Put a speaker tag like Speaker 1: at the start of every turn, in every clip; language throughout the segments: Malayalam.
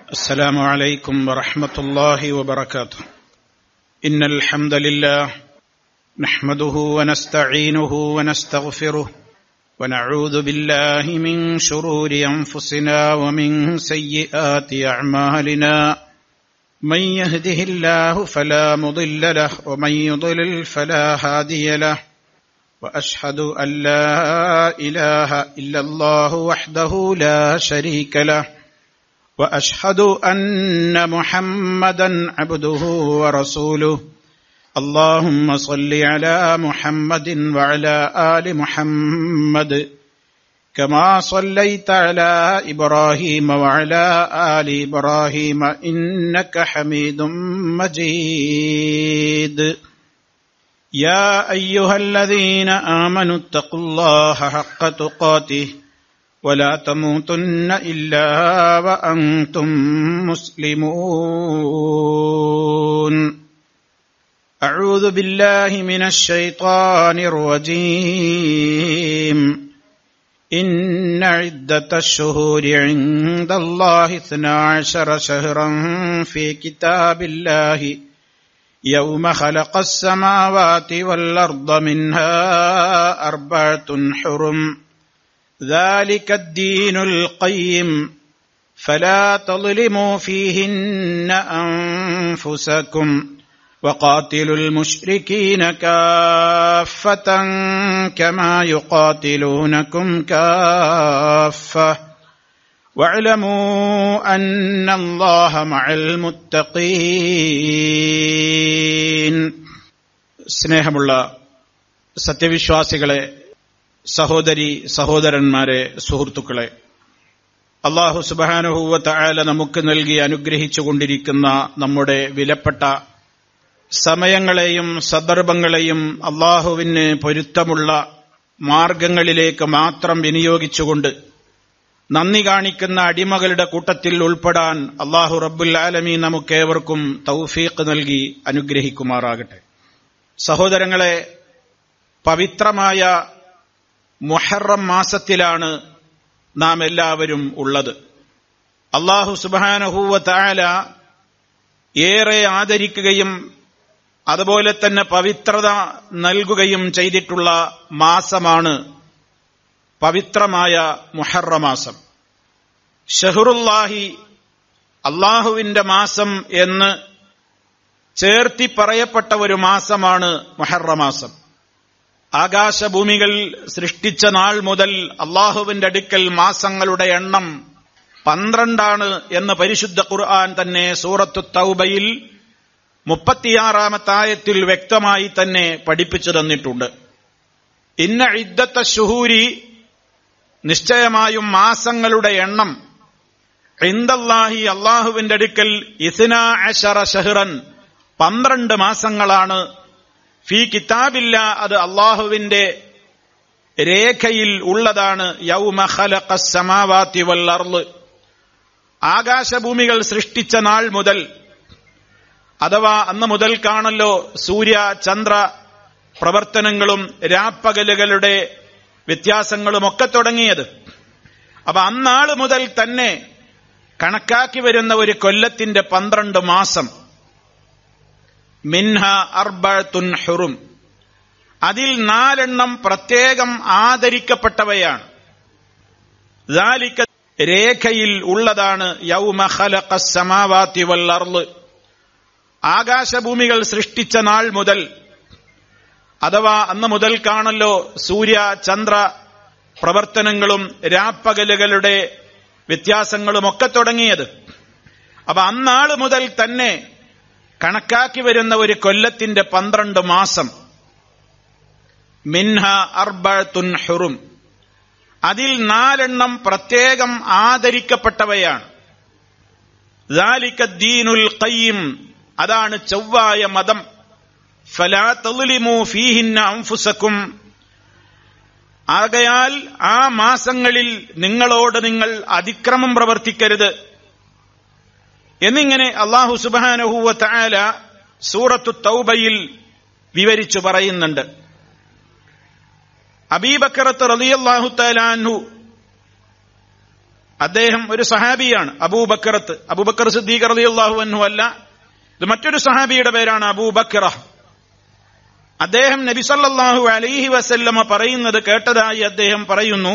Speaker 1: السلام عليكم ورحمة الله وبركاته إن الحمد لله نحمده ونستعينه ونستغفره ونعوذ بالله من شرور أنفسنا ومن سيئات أعمالنا من يهده الله فلا مضل له ومن يضلل فلا هادي له وأشهد أن لا إله إلا الله وحده لا شريك له واشهد ان محمدا عبده ورسوله اللهم صل على محمد وعلى ال محمد كما صليت على ابراهيم وعلى ال ابراهيم انك حميد مجيد يا ايها الذين امنوا اتقوا الله حق تقاته ولا تموتن الا وانتم مسلمون اعوذ بالله من الشيطان الرجيم ان عده الشهور عند الله اثنا عشر شهرا في كتاب الله يوم خلق السماوات والارض منها اربعه حرم ذلك الدين القيم فلا تظلموا فيهن انفسكم وقاتلوا المشركين كافه كما يقاتلونكم كافه واعلموا ان الله مع المتقين സ്നേഹമുള്ള സത്യവിശ്വാസികളെ സഹോദരി സഹോദരന്മാരെ സുഹൃത്തുക്കളെ അള്ളാഹു സുബാനുഹൂവത്ത ആല നമുക്ക് നൽകി അനുഗ്രഹിച്ചുകൊണ്ടിരിക്കുന്ന നമ്മുടെ വിലപ്പെട്ട സമയങ്ങളെയും സന്ദർഭങ്ങളെയും അള്ളാഹുവിന് പൊരുത്തമുള്ള മാർഗങ്ങളിലേക്ക് മാത്രം വിനിയോഗിച്ചുകൊണ്ട് നന്ദി കാണിക്കുന്ന അടിമകളുടെ കൂട്ടത്തിൽ ഉൾപ്പെടാൻ അള്ളാഹു റബ്ബുൽ ആലമി നമുക്കേവർക്കും തൗഫീഖ് നൽകി അനുഗ്രഹിക്കുമാറാകട്ടെ സഹോദരങ്ങളെ പവിത്രമായ മുഹറം മാസത്തിലാണ് നാം എല്ലാവരും ഉള്ളത് അള്ളാഹു സുബാനഹൂവ താല ഏറെ ആദരിക്കുകയും അതുപോലെ തന്നെ പവിത്രത നൽകുകയും ചെയ്തിട്ടുള്ള മാസമാണ് പവിത്രമായ മുഹറമാസം ഷഹറുല്ലാഹി അള്ളാഹുവിന്റെ മാസം എന്ന് ചേർത്തി പറയപ്പെട്ട ഒരു മാസമാണ് മുഹറമാസം ആകാശഭൂമികൾ സൃഷ്ടിച്ച നാൾ മുതൽ അള്ളാഹുവിന്റെ അടുക്കൽ മാസങ്ങളുടെ എണ്ണം പന്ത്രണ്ടാണ് എന്ന് പരിശുദ്ധ ഖുർആൻ തന്നെ സൂറത്തു തൗബയിൽ മുപ്പത്തിയാറാമത്തായത്തിൽ വ്യക്തമായി തന്നെ പഠിപ്പിച്ചു തന്നിട്ടുണ്ട് ഇന്ന ഇദ്ദത്ത ഷുഹൂരി നിശ്ചയമായും മാസങ്ങളുടെ എണ്ണം ഇന്ദല്ലാഹി അള്ളാഹുവിന്റെ അടുക്കൽ ഇസ്ന അഷറ ഷഹ്റൻ പന്ത്രണ്ട് മാസങ്ങളാണ് ഫി കിതാബില്ല അത് അള്ളാഹുവിന്റെ രേഖയിൽ ഉള്ളതാണ് യൗമ ഖലഖ സമാവാതി വൽ അർള് ആകാശഭൂമികൾ സൃഷ്ടിച്ച നാൾ മുതൽ അഥവാ അന്ന് മുതൽ കാണല്ലോ സൂര്യ ചന്ദ്ര പ്രവർത്തനങ്ങളും രാപ്പകലുകളുടെ വ്യത്യാസങ്ങളുമൊക്കെ തുടങ്ങിയത് അപ്പൊ അന്നാള് മുതൽ തന്നെ കണക്കാക്കി വരുന്ന ഒരു കൊല്ലത്തിന്റെ പന്ത്രണ്ട് മാസം മിൻഹ അർബത്തുൻ ഹുറും അതിൽ നാലെണ്ണം പ്രത്യേകം ആദരിക്കപ്പെട്ടവയാണ് രേഖയിൽ ഉള്ളതാണ് യൗമ ഖലഖ സമാവാതി വൽ അർള് ആകാശഭൂമികൾ സൃഷ്ടിച്ച നാൾ മുതൽ അഥവാ അന്ന് മുതൽ കാണല്ലോ സൂര്യ ചന്ദ്ര പ്രവർത്തനങ്ങളും രാപ്പകലുകളുടെ വ്യത്യാസങ്ങളുമൊക്കെ തുടങ്ങിയത് അപ്പൊ അന്നാള് മുതൽ തന്നെ കണക്കാക്കി വരുന്ന ഒരു കൊല്ലത്തിന്റെ പന്ത്രണ്ട് മാസം മിൻഹ അർബത്തുൻ ഹുറും അതിൽ നാലെണ്ണം പ്രത്യേകം ആദരിക്കപ്പെട്ടവയാണ് ദീനുൽ ഖയ്യിം അതാണ് ചൊവ്വായ മതം ഫലാ തളിമു ഫീഹിന്ന അംഫുസക്കും ആകയാൽ ആ മാസങ്ങളിൽ നിങ്ങളോട് നിങ്ങൾ അതിക്രമം പ്രവർത്തിക്കരുത് എന്നിങ്ങനെ അള്ളാഹു സുബാനഹുവ തആല സൂറത്തു തൗബയിൽ വിവരിച്ചു പറയുന്നുണ്ട് അബീബക്കറത്ത് റളിയല്ലാഹു തആലാൻഹു അദ്ദേഹം ഒരു സഹാബിയാണ് അബൂബക്കറത്ത് അബൂബക്കർ സിദ്ദീഖ് റളിയല്ലാഹു അൻഹു അല്ല ഇത് മറ്റൊരു സഹാബിയുടെ പേരാണ് അബൂബക്കറ അദ്ദേഹം നബി സല്ലല്ലാഹു അലൈഹി വസല്ലമ പറയുന്നത് കേട്ടതായി അദ്ദേഹം പറയുന്നു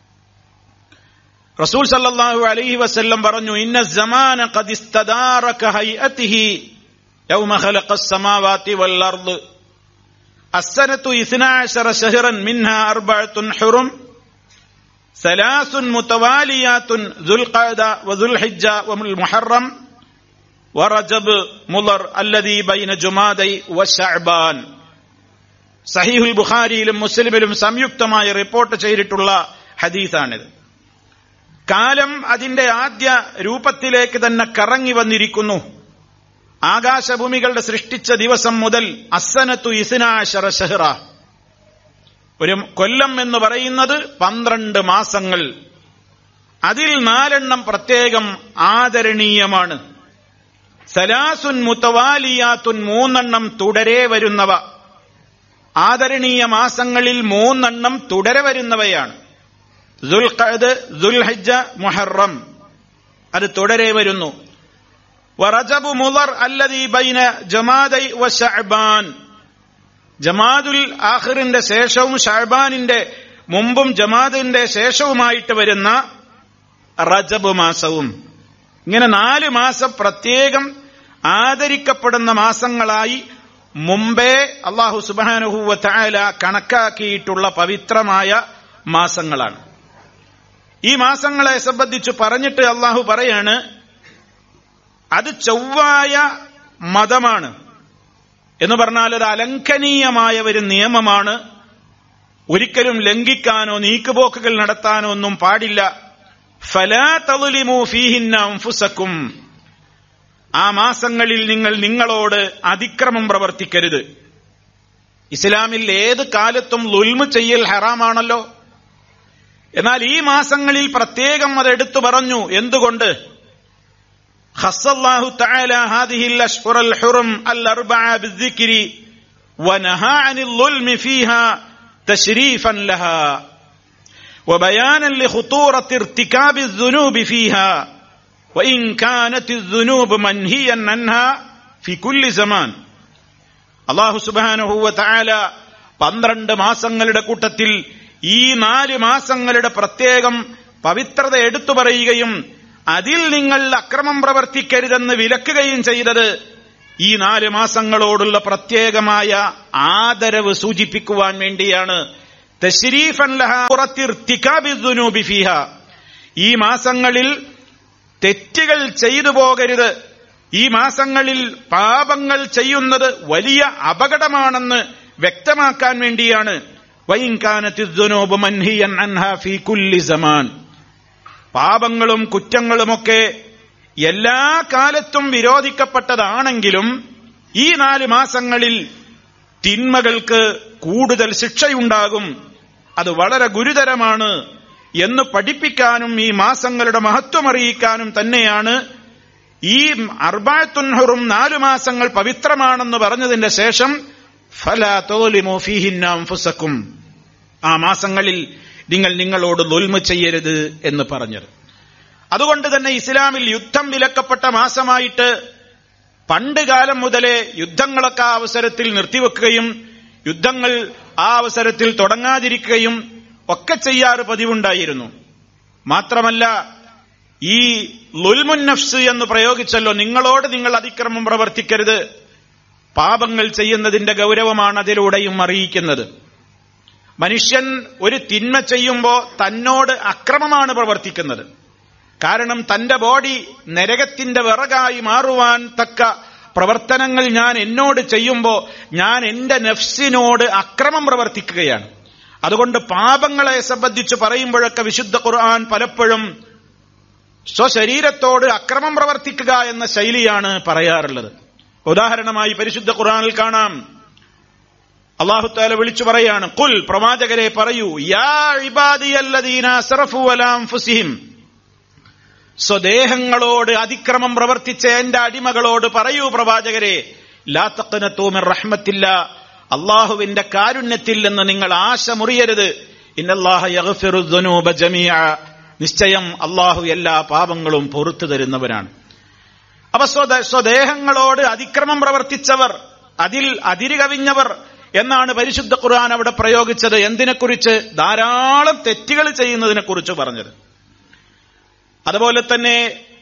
Speaker 1: റസൂൽ സല്ലല്ലാഹു അലൈഹി വസല്ലം പറഞ്ഞു ഇന്ന സമാന ഖദ് ഇസ്തദാറ കഹൈഅതിഹി യൗമ ഖലഖ السماوات والارض السنة 12 شهرا منها أربعة حرم ثلاث متواليات ذو القعدة وذو الحجة والمحرم ورجب مضر الذي بين جمادي وشعبان സഹീഹുൽ ബുഖാരിയിലും മുസ്ലിമിലും സംയുക്തമായി റിപ്പോർട്ട് ചെയ്തിട്ടുള്ള ഹദീസാണിത് കാലം അതിന്റെ ആദ്യ രൂപത്തിലേക്ക് തന്നെ കറങ്ങി വന്നിരിക്കുന്നു ആകാശഭൂമികളുടെ സൃഷ്ടിച്ച ദിവസം മുതൽ അസനത്തു ഇസിനാശറ ഷെഹ്റ ഒരു കൊല്ലം എന്ന് പറയുന്നത് പന്ത്രണ്ട് മാസങ്ങൾ അതിൽ നാലെണ്ണം പ്രത്യേകം ആദരണീയമാണ് സലാസുൻ മുത്തവാലിയാത്തുൻ മൂന്നെണ്ണം തുടരെ വരുന്നവ ആദരണീയ മാസങ്ങളിൽ മൂന്നെണ്ണം തുടരെ വരുന്നവയാണ് ദുൽഖദ് ദുൽഹജ്ജ മുഹറം അത് തുടരെ വരുന്നു വറജബു മുളർ അല്ലദീ ബൈന ജമാദൈ വ ശഅബാൻ ജമാദുൽ ആഖിറിന്റെ ശേഷവും ഷഅബാനിന്റെ മുമ്പും ജമാദിന്റെ ശേഷവുമായിട്ട് വരുന്ന റജബ് മാസവും ഇങ്ങനെ നാല് മാസം പ്രത്യേകം ആദരിക്കപ്പെടുന്ന മാസങ്ങളായി മുമ്പേ അള്ളാഹു സുബാനുഹൂവ തായാല കണക്കാക്കിയിട്ടുള്ള പവിത്രമായ മാസങ്ങളാണ് ഈ മാസങ്ങളെ സംബന്ധിച്ച് പറഞ്ഞിട്ട് അള്ളാഹു പറയാണ് അത് ചൊവ്വായ മതമാണ് എന്ന് പറഞ്ഞാൽ അത് അലംഘനീയമായ ഒരു നിയമമാണ് ഒരിക്കലും ലംഘിക്കാനോ നീക്കുപോക്കുകൾ നടത്താനോ ഒന്നും പാടില്ല ഫലാ തളുലിമു ഫീഹിന്ന അൻഫുസക്കും ആ മാസങ്ങളിൽ നിങ്ങൾ നിങ്ങളോട് അതിക്രമം പ്രവർത്തിക്കരുത് ഇസ്ലാമിൽ ഏത് കാലത്തും ലുൽമ് ചെയ്യൽ ഹറാമാണല്ലോ എന്നാൽ ഈ മാസങ്ങളിൽ പ്രത്യേകം അത് എടുത്തു പറഞ്ഞു എന്തുകൊണ്ട് خص الله تعالى هذه الأشهر الحرم الأربعة بالذكر ونهى عن الظلم فيها تشريفا لها وبيانا لخطورة ارتكاب الذنوب فيها وإن كانت الذنوب منهيا عنها في كل زمان അള്ളാഹു സുബാനുഹൂവ തായാല പന്ത്രണ്ട് മാസങ്ങളുടെ കൂട്ടത്തിൽ ഈ നാല് മാസങ്ങളുടെ പ്രത്യേകം പവിത്രത എടുത്തു പറയുകയും അതിൽ നിങ്ങൾ അക്രമം പ്രവർത്തിക്കരുതെന്ന് വിലക്കുകയും ചെയ്തത് ഈ നാല് മാസങ്ങളോടുള്ള പ്രത്യേകമായ ആദരവ് സൂചിപ്പിക്കുവാൻ വേണ്ടിയാണ് ഈ മാസങ്ങളിൽ തെറ്റുകൾ ചെയ്തു പോകരുത് ഈ മാസങ്ങളിൽ പാപങ്ങൾ ചെയ്യുന്നത് വലിയ അപകടമാണെന്ന് വ്യക്തമാക്കാൻ വേണ്ടിയാണ് വൈൻകാനത്തിദ്നോബ് മൻഹിയൻ അൻഹ ഫീ കുല്ലി സമാൻ പാപങ്ങളും കുറ്റങ്ങളുമൊക്കെ എല്ലാ കാലത്തും വിരോധിക്കപ്പെട്ടതാണെങ്കിലും ഈ നാല് മാസങ്ങളിൽ തിന്മകൾക്ക് കൂടുതൽ ശിക്ഷയുണ്ടാകും അത് വളരെ ഗുരുതരമാണ് എന്ന് പഠിപ്പിക്കാനും ഈ മാസങ്ങളുടെ മഹത്വം അറിയിക്കാനും തന്നെയാണ് ഈ അർബാത്തുൻഹറും നാലു മാസങ്ങൾ പവിത്രമാണെന്ന് പറഞ്ഞതിന്റെ ശേഷം ഫല തോലിമോ ഫീഹിന്നാംഫുസക്കും ആ മാസങ്ങളിൽ നിങ്ങൾ നിങ്ങളോട് ദുൽമ ചെയ്യരുത് എന്ന് പറഞ്ഞത് അതുകൊണ്ട് തന്നെ ഇസ്ലാമിൽ യുദ്ധം വിലക്കപ്പെട്ട മാസമായിട്ട് പണ്ട് കാലം മുതലേ യുദ്ധങ്ങളൊക്കെ ആ അവസരത്തിൽ നിർത്തിവെക്കുകയും യുദ്ധങ്ങൾ ആ അവസരത്തിൽ തുടങ്ങാതിരിക്കുകയും ഒക്കെ ചെയ്യാറ് പതിവുണ്ടായിരുന്നു മാത്രമല്ല ഈ ലുൽമുൻ നഫ്സ് എന്ന് പ്രയോഗിച്ചല്ലോ നിങ്ങളോട് നിങ്ങൾ അതിക്രമം പ്രവർത്തിക്കരുത് പാപങ്ങൾ ചെയ്യുന്നതിന്റെ ഗൗരവമാണ് അതിലൂടെയും അറിയിക്കുന്നത് മനുഷ്യൻ ഒരു തിന്മ ചെയ്യുമ്പോൾ തന്നോട് അക്രമമാണ് പ്രവർത്തിക്കുന്നത് കാരണം തന്റെ ബോഡി നരകത്തിന്റെ വിറകായി മാറുവാൻ തക്ക പ്രവർത്തനങ്ങൾ ഞാൻ എന്നോട് ചെയ്യുമ്പോൾ ഞാൻ എന്റെ നഫ്സിനോട് അക്രമം പ്രവർത്തിക്കുകയാണ് അതുകൊണ്ട് പാപങ്ങളെ സംബന്ധിച്ച് പറയുമ്പോഴൊക്കെ വിശുദ്ധ ഖുർആൻ പലപ്പോഴും സ്വശരീരത്തോട് അക്രമം പ്രവർത്തിക്കുക എന്ന ശൈലിയാണ് പറയാറുള്ളത് ഉദാഹരണമായി പരിശുദ്ധ ഖുർആനിൽ കാണാം അള്ളാഹുത്താല വിളിച്ചു പറയാണ് കുൽ പ്രവാചകരെ പറയൂ യാ ഇബാദിയല്ലദീന അസ്റഫു അലാ അൻഫുസിഹിം സ്വദേഹങ്ങളോട് അതിക്രമം പ്രവർത്തിച്ച എന്റെ അടിമകളോട് പറയൂ പ്രവാചകരെ ലാ തഖ്നതൂ മിർ റഹ്മത്തില്ല അള്ളാഹുവിന്റെ കാരുണ്യത്തിൽ നിന്ന് നിങ്ങൾ ആശ മുറിയരുത് ഇന്നല്ലാഹ യഗ്ഫിറു ദുനൂബ ജമീഅ നിശ്ചയം അള്ളാഹു എല്ലാ പാപങ്ങളും പൊറത്തു തരുന്നവരാണ് അപ്പൊ സ്വദ സ്വദേഹങ്ങളോട് അതിക്രമം പ്രവർത്തിച്ചവർ അതിൽ അതിരുകവിഞ്ഞവർ എന്നാണ് പരിശുദ്ധ ഖുർആൻ അവിടെ പ്രയോഗിച്ചത് എന്തിനെക്കുറിച്ച് ധാരാളം തെറ്റുകൾ ചെയ്യുന്നതിനെ കുറിച്ച് പറഞ്ഞത് അതുപോലെ തന്നെ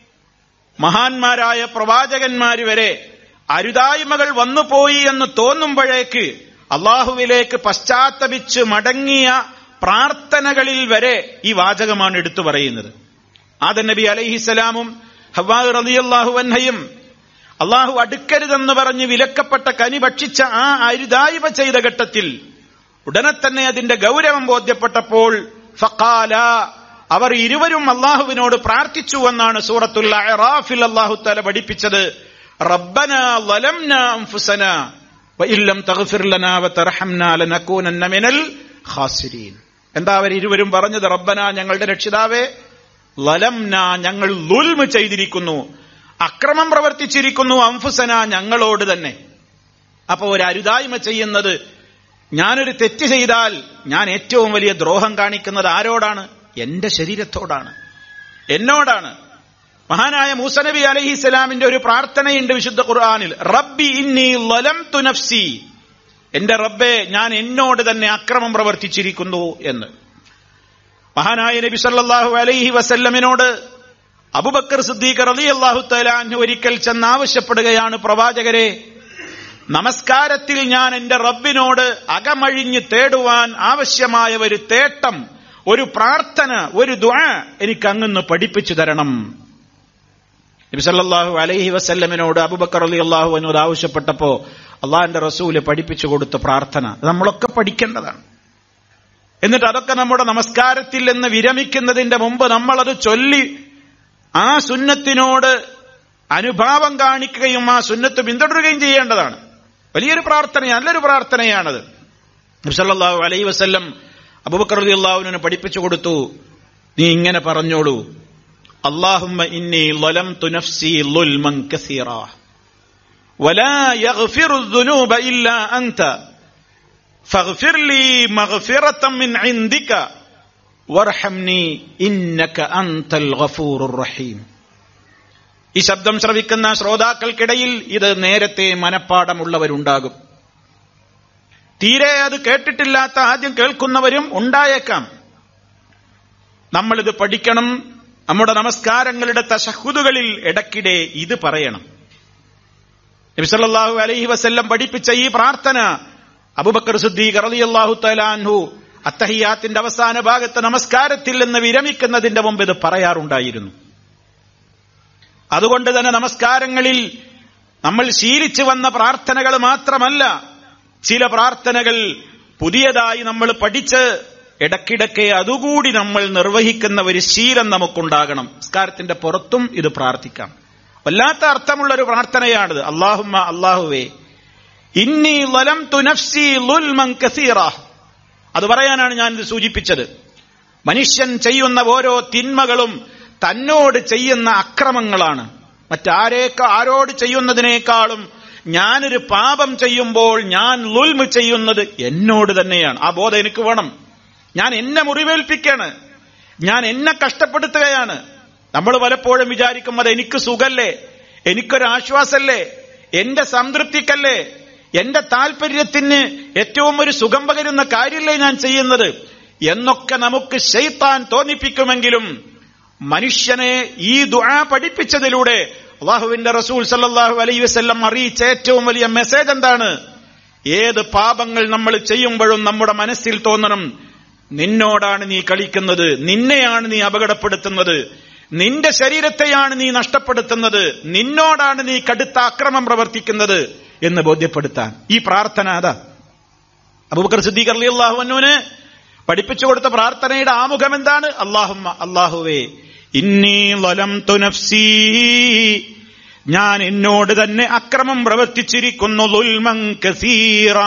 Speaker 1: മഹാന്മാരായ പ്രവാചകന്മാര് വരെ അരുതായ്മകൾ വന്നുപോയി എന്ന് തോന്നുമ്പോഴേക്ക് അള്ളാഹുവിലേക്ക് പശ്ചാത്തപിച്ച് മടങ്ങിയ പ്രാർത്ഥനകളിൽ വരെ ഈ വാചകമാണ് എടുത്തു പറയുന്നത് ആദൻ നബി അലൈഹിസലാമും ഹവാ റളിയല്ലാഹു അൻഹയും അള്ളാഹു അടുക്കരുതെന്ന് പറഞ്ഞ് വിലക്കപ്പെട്ട കനി ഭക്ഷിച്ച ആ അരുതായ്മ ചെയ്ത ഘട്ടത്തിൽ ഉടനെ തന്നെ അതിന്റെ ഗൗരവം ബോധ്യപ്പെട്ടപ്പോൾ ഫഖാല അവർ ഇരുവരും അള്ളാഹുവിനോട് പ്രാർത്ഥിച്ചു എന്നാണ് സൂറത്തുൽ അറാഫിൽ അള്ളാഹു തല പഠിപ്പിച്ചത് റബ്ബന വലംന അൻഫുസന വഇല്ലം തഗ്ഫിർ ലനാ വതർഹംനാ ലനകൂനന്ന മിനൽ ഖാസിരീൻ എന്താ അവർ ഇരുവരും പറഞ്ഞത് റബ്ബന ഞങ്ങളുടെ രക്ഷിതാവേ ലലംന ഞങ്ങൾ ലുൽമ് ചെയ്തിരിക്കുന്നു അക്രമം പ്രവർത്തിച്ചിരിക്കുന്നു അംഫുസന ഞങ്ങളോട് തന്നെ അപ്പൊ ഒരു അരുതായ്മ ചെയ്യുന്നത് ഞാനൊരു തെറ്റ് ചെയ്താൽ ഞാൻ ഏറ്റവും വലിയ ദ്രോഹം കാണിക്കുന്നത് ആരോടാണ് എന്റെ ശരീരത്തോടാണ് എന്നോടാണ് മഹാനായ മൂസനബി അലഹി ഇസ്ലാമിന്റെ ഒരു പ്രാർത്ഥനയുണ്ട് വിശുദ്ധ ഖുർആാനിൽ റബ്ബി ഇന്നി ലലം തുനഫ്സി എന്റെ റബ്ബെ ഞാൻ എന്നോട് തന്നെ അക്രമം പ്രവർത്തിച്ചിരിക്കുന്നു എന്ന് മഹാനായ നബി സല്ലല്ലാഹു അലൈഹി വസല്ലമിനോട് അബുബക്കർ സിദ്ദീഖ് റലി അള്ളാഹു തലാൻ ഒരിക്കൽ ചെന്നാവശ്യപ്പെടുകയാണ് പ്രവാചകരെ നമസ്കാരത്തിൽ ഞാൻ എന്റെ റബ്ബിനോട് അകമഴിഞ്ഞ് തേടുവാൻ ആവശ്യമായ ഒരു തേട്ടം ഒരു പ്രാർത്ഥന ഒരു ദുആ എനിക്ക് അങ്ങൊന്ന് പഠിപ്പിച്ചു തരണം നബി സല്ലല്ലാഹു അലൈഹി വസല്ലമിനോട് അബുബക്കർ അലി അള്ളാഹു എന്നോട് ആവശ്യപ്പെട്ടപ്പോ അള്ളാഹിന്റെ റസൂല് പഠിപ്പിച്ചു കൊടുത്ത പ്രാർത്ഥന അത് നമ്മളൊക്കെ പഠിക്കേണ്ടതാണ് എന്നിട്ട് അതൊക്കെ നമ്മുടെ നമസ്കാരത്തിൽ നിന്ന് വിരമിക്കുന്നതിന്റെ മുമ്പ് നമ്മളത് ചൊല്ലി ആ സുന്നത്തിനോട് അനുഭാവം കാണിക്കുകയും ആ സുന്നത്ത് പിന്തുടരുകയും ചെയ്യേണ്ടതാണ് വലിയൊരു പ്രാർത്ഥന നല്ലൊരു പ്രാർത്ഥനയാണത് നബ്സല്ലാഹു അലൈ വസ്ല്ലം അബുബക്കർ അലി അള്ളാഹുവിനെ പഠിപ്പിച്ചു കൊടുത്തു നീ ഇങ്ങനെ പറഞ്ഞോളൂ അള്ളാഹുമ്മ ഇന്നി ലലം തുനഫ്സി ലുൽമൻ കസീറ ولا يغفر الذنوب إلا أنت فاغفر لي مغفرة من عندك وارحمني إنك أنت الغفور الرحيم ഈ ശബ്ദം ശ്രവിക്കുന്ന ശ്രോതാക്കൾക്കിടയിൽ ഇത് നേരത്തെ മനപ്പാടമുള്ളവരുണ്ടാകും തീരെ അത് കേട്ടിട്ടില്ലാത്ത ആദ്യം കേൾക്കുന്നവരും ഉണ്ടായേക്കാം നമ്മളിത് പഠിക്കണം നമ്മുടെ നമസ്കാരങ്ങളുടെ തശഹുദുകളിൽ ഇടയ്ക്കിടെ ഇത് പറയണം നബിസല്ലാഹു അലൈഹി വസല്ലം പഠിപ്പിച്ച ഈ പ്രാർത്ഥന അബുബക്കർ സുദ്ദീഖ് റളിയല്ലാഹു തലാൻഹു അത്തഹിയാത്തിന്റെ അവസാന ഭാഗത്ത് നമസ്കാരത്തിൽ നിന്ന് വിരമിക്കുന്നതിന്റെ മുമ്പ് ഇത് പറയാറുണ്ടായിരുന്നു അതുകൊണ്ട് തന്നെ നമസ്കാരങ്ങളിൽ നമ്മൾ ശീലിച്ചു വന്ന പ്രാർത്ഥനകൾ മാത്രമല്ല ചില പ്രാർത്ഥനകൾ പുതിയതായി നമ്മൾ പഠിച്ച് ഇടക്കിടക്കെ അതുകൂടി നമ്മൾ നിർവഹിക്കുന്ന ഒരു ശീലം നമുക്കുണ്ടാകണം നമസ്കാരത്തിന്റെ പുറത്തും ഇത് പ്രാർത്ഥിക്കാം വല്ലാത്ത അർത്ഥമുള്ള ഒരു പ്രാർത്ഥനയാണിത് അള്ളാഹുമ്മ അള്ളാഹുവേ ഇന്നി ലലം തുനഫ്സി ലുൽമൻ കസീറ അത് പറയാനാണ് ഞാൻ ഇത് സൂചിപ്പിച്ചത് മനുഷ്യൻ ചെയ്യുന്ന ഓരോ തിന്മകളും തന്നോട് ചെയ്യുന്ന അക്രമങ്ങളാണ് മറ്റാരേക്ക ആരോട് ചെയ്യുന്നതിനേക്കാളും ഞാനൊരു പാപം ചെയ്യുമ്പോൾ ഞാൻ ലുൽമ് ചെയ്യുന്നത് എന്നോട് തന്നെയാണ് ആ ബോധം എനിക്ക് വേണം ഞാൻ എന്നെ മുറിവേൽപ്പിക്കാണ് ഞാൻ എന്നെ കഷ്ടപ്പെടുത്തുകയാണ് നമ്മൾ പലപ്പോഴും വിചാരിക്കും അത് എനിക്ക് സുഖല്ലേ എനിക്കൊരാശ്വാസല്ലേ എന്റെ സംതൃപ്തിക്കല്ലേ എന്റെ താല്പര്യത്തിന് ഏറ്റവും ഒരു സുഖം പകരുന്ന കാര്യമല്ലേ ഞാൻ ചെയ്യുന്നത് എന്നൊക്കെ നമുക്ക് ശൈത്താൻ തോന്നിപ്പിക്കുമെങ്കിലും മനുഷ്യനെ ഈ ദുആ പഠിപ്പിച്ചതിലൂടെ അള്ളാഹുവിന്റെ റസൂൽ സല്ലാഹു അലൈ വസ്ല്ലം അറിയിച്ച ഏറ്റവും വലിയ മെസ്സേജ് എന്താണ് ഏത് പാപങ്ങൾ നമ്മൾ ചെയ്യുമ്പോഴും നമ്മുടെ മനസ്സിൽ തോന്നണം നിന്നോടാണ് നീ കളിക്കുന്നത് നിന്നെയാണ് നീ അപകടപ്പെടുത്തുന്നത് നിന്റെ ശരീരത്തെയാണ് നീ നഷ്ടപ്പെടുത്തുന്നത് നിന്നോടാണ് നീ കടുത്ത അക്രമം പ്രവർത്തിക്കുന്നത് എന്ന് ബോധ്യപ്പെടുത്താൻ ഈ പ്രാർത്ഥന അതാ അബൂബക്കർ സിദ്ദീഖ് അലി അള്ളാഹുവിന് പഠിപ്പിച്ചു കൊടുത്ത പ്രാർത്ഥനയുടെ ആമുഖം എന്താണ് അള്ളാഹുമ്മ അള്ളാഹുവേ ഇന്നി ലലം തുനഫ്സീ ഞാൻ എന്നോട് തന്നെ അക്രമം പ്രവർത്തിച്ചിരിക്കുന്നു ലുൽമൻ കസീറാ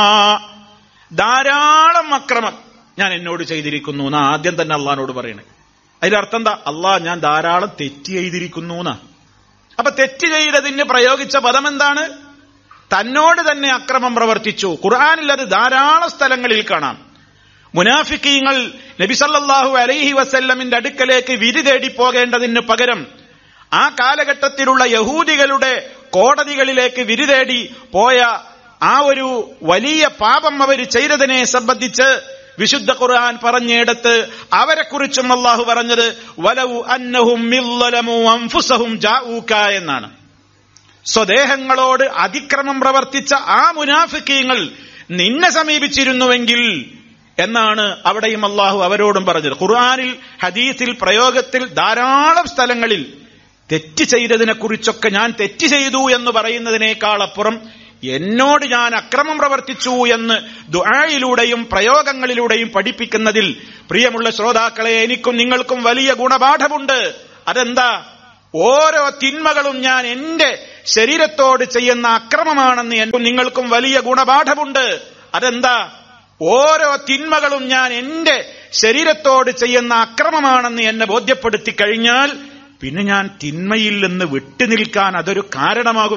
Speaker 1: ധാരാളം അക്രമം ഞാൻ എന്നോട് ചെയ്തിരിക്കുന്നു എന്നാ ആദ്യം തന്നെ അള്ളഹാനോട് പറയണേ അതിന്റെ അർത്ഥം എന്താ അള്ളാഹ് ഞാൻ ധാരാളം തെറ്റ് ചെയ്തിരിക്കുന്നു എന്നാ അപ്പൊ തെറ്റ് ചെയ്തതിന് പ്രയോഗിച്ച പദം എന്താണ് തന്നോട് തന്നെ അക്രമം പ്രവർത്തിച്ചു ഖുർആാനിൽ അത് ധാരാളം സ്ഥലങ്ങളിൽ കാണാം മുനാഫിക്കീങ്ങൾ നബിസല്ലാഹു അലൈഹി വസല്ലമിന്റെ അടുക്കലേക്ക് വിധി തേടി പോകേണ്ടതിന് പകരം ആ കാലഘട്ടത്തിലുള്ള യഹൂദികളുടെ കോടതികളിലേക്ക് വിധി തേടി പോയ ആ ഒരു വലിയ പാപം അവർ ചെയ്തതിനെ സംബന്ധിച്ച് വിശുദ്ധ ഖുർആൻ പറഞ്ഞിടത്ത് അവരെക്കുറിച്ചും അള്ളാഹു പറഞ്ഞത് വലവു അന്നഹും മില്ലലമു അൻഫുസഹും ജാഊക എന്നാണ് സ്വദേഹങ്ങളോട് അതിക്രമം പ്രവർത്തിച്ച ആ മുനാഫിക്കീങ്ങൾ നിന്നെ സമീപിച്ചിരുന്നുവെങ്കിൽ എന്നാണ് അവിടെയും അള്ളാഹു അവരോടും പറഞ്ഞത് ഖുർആാനിൽ ഹദീസിൽ പ്രയോഗത്തിൽ ധാരാളം സ്ഥലങ്ങളിൽ തെറ്റ് ചെയ്തതിനെ കുറിച്ചൊക്കെ ഞാൻ തെറ്റ് ചെയ്തു എന്ന് പറയുന്നതിനേക്കാൾ അപ്പുറം എന്നോട് ഞാൻ അക്രമം പ്രവർത്തിച്ചു എന്ന് ദുആയിലൂടെയും പ്രയോഗങ്ങളിലൂടെയും പഠിപ്പിക്കുന്നതിൽ പ്രിയമുള്ള ശ്രോതാക്കളെ എനിക്കും നിങ്ങൾക്കും വലിയ ഗുണപാഠമുണ്ട് അതെന്താ ഓരോ തിന്മകളും ഞാൻ എന്റെ ശരീരത്തോട് ചെയ്യുന്ന അക്രമമാണെന്ന് എനിക്കും നിങ്ങൾക്കും വലിയ ഗുണപാഠമുണ്ട് അതെന്താ ഓരോ തിന്മകളും ഞാൻ എന്റെ ശരീരത്തോട് ചെയ്യുന്ന അക്രമമാണെന്ന് എന്നെ ബോധ്യപ്പെടുത്തി കഴിഞ്ഞാൽ പിന്നെ ഞാൻ തിന്മയിൽ നിന്ന് വിട്ടുനിൽക്കാൻ അതൊരു കാരണമാകും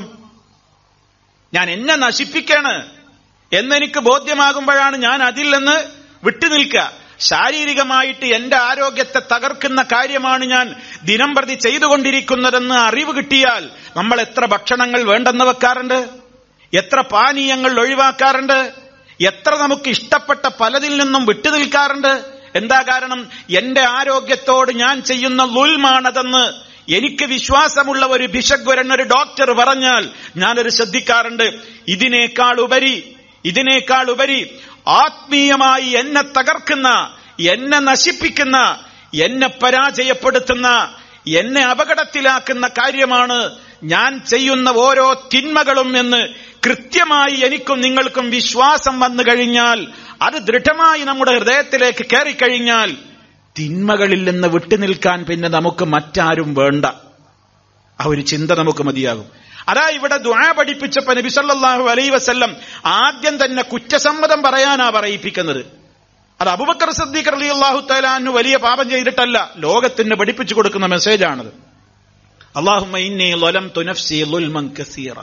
Speaker 1: ഞാൻ എന്നെ നശിപ്പിക്കാണ് എന്നെനിക്ക് ബോധ്യമാകുമ്പോഴാണ് ഞാൻ അതിൽ നിന്ന് വിട്ടുനിൽക്കുക ശാരീരികമായിട്ട് എന്റെ ആരോഗ്യത്തെ തകർക്കുന്ന കാര്യമാണ് ഞാൻ ദിനം പ്രതി ചെയ്തുകൊണ്ടിരിക്കുന്നതെന്ന് അറിവ് കിട്ടിയാൽ നമ്മൾ എത്ര ഭക്ഷണങ്ങൾ വേണ്ടെന്ന് വെക്കാറുണ്ട് എത്ര പാനീയങ്ങൾ ഒഴിവാക്കാറുണ്ട് എത്ര നമുക്ക് ഇഷ്ടപ്പെട്ട പലതിൽ നിന്നും വിട്ടുനിൽക്കാറുണ്ട് എന്താ കാരണം എന്റെ ആരോഗ്യത്തോട് ഞാൻ ചെയ്യുന്ന ലുൽമാണതെന്ന് എനിക്ക് വിശ്വാസമുള്ള ഒരു ഭിഷഗ്വരൻ ഒരു ഡോക്ടർ പറഞ്ഞാൽ ഞാനൊരു ശ്രദ്ധിക്കാറുണ്ട് ഇതിനേക്കാൾ ഉപരി ഇതിനേക്കാൾ ഉപരി ആത്മീയമായി എന്നെ തകർക്കുന്ന എന്നെ നശിപ്പിക്കുന്ന എന്നെ പരാജയപ്പെടുത്തുന്ന എന്നെ അപകടത്തിലാക്കുന്ന കാര്യമാണ് ഞാൻ ചെയ്യുന്ന ഓരോ തിന്മകളും എന്ന് കൃത്യമായി എനിക്കും നിങ്ങൾക്കും വിശ്വാസം വന്നു കഴിഞ്ഞാൽ അത് ദൃഢമായി നമ്മുടെ ഹൃദയത്തിലേക്ക് കയറിക്കഴിഞ്ഞാൽ തിന്മകളിൽ നിന്ന് വിട്ടുനിൽക്കാൻ പിന്നെ നമുക്ക് മറ്റാരും വേണ്ട ആ ഒരു ചിന്ത നമുക്ക് മതിയാകും അതാ ഇവിടെ ദുആ പഠിപ്പിച്ചപ്പോ നബി സല്ലല്ലാഹു അലൈഹി വസല്ലം ആദ്യം തന്നെ കുറ്റസമ്മതം പറയാനാ പറയിപ്പിക്കുന്നത് അത് അബുബക്കർ സദ്ദീഖ് റളിയല്ലാഹു തആലാനു വലിയ പാപം ചെയ്തിട്ടല്ല ലോകത്തിന് പഠിപ്പിച്ചു കൊടുക്കുന്ന മെസ്സേജാണത് അള്ളാഹുമ്മ ഇന്നി ലലംതു നഫ്സി ളുൽമൻ കസീറ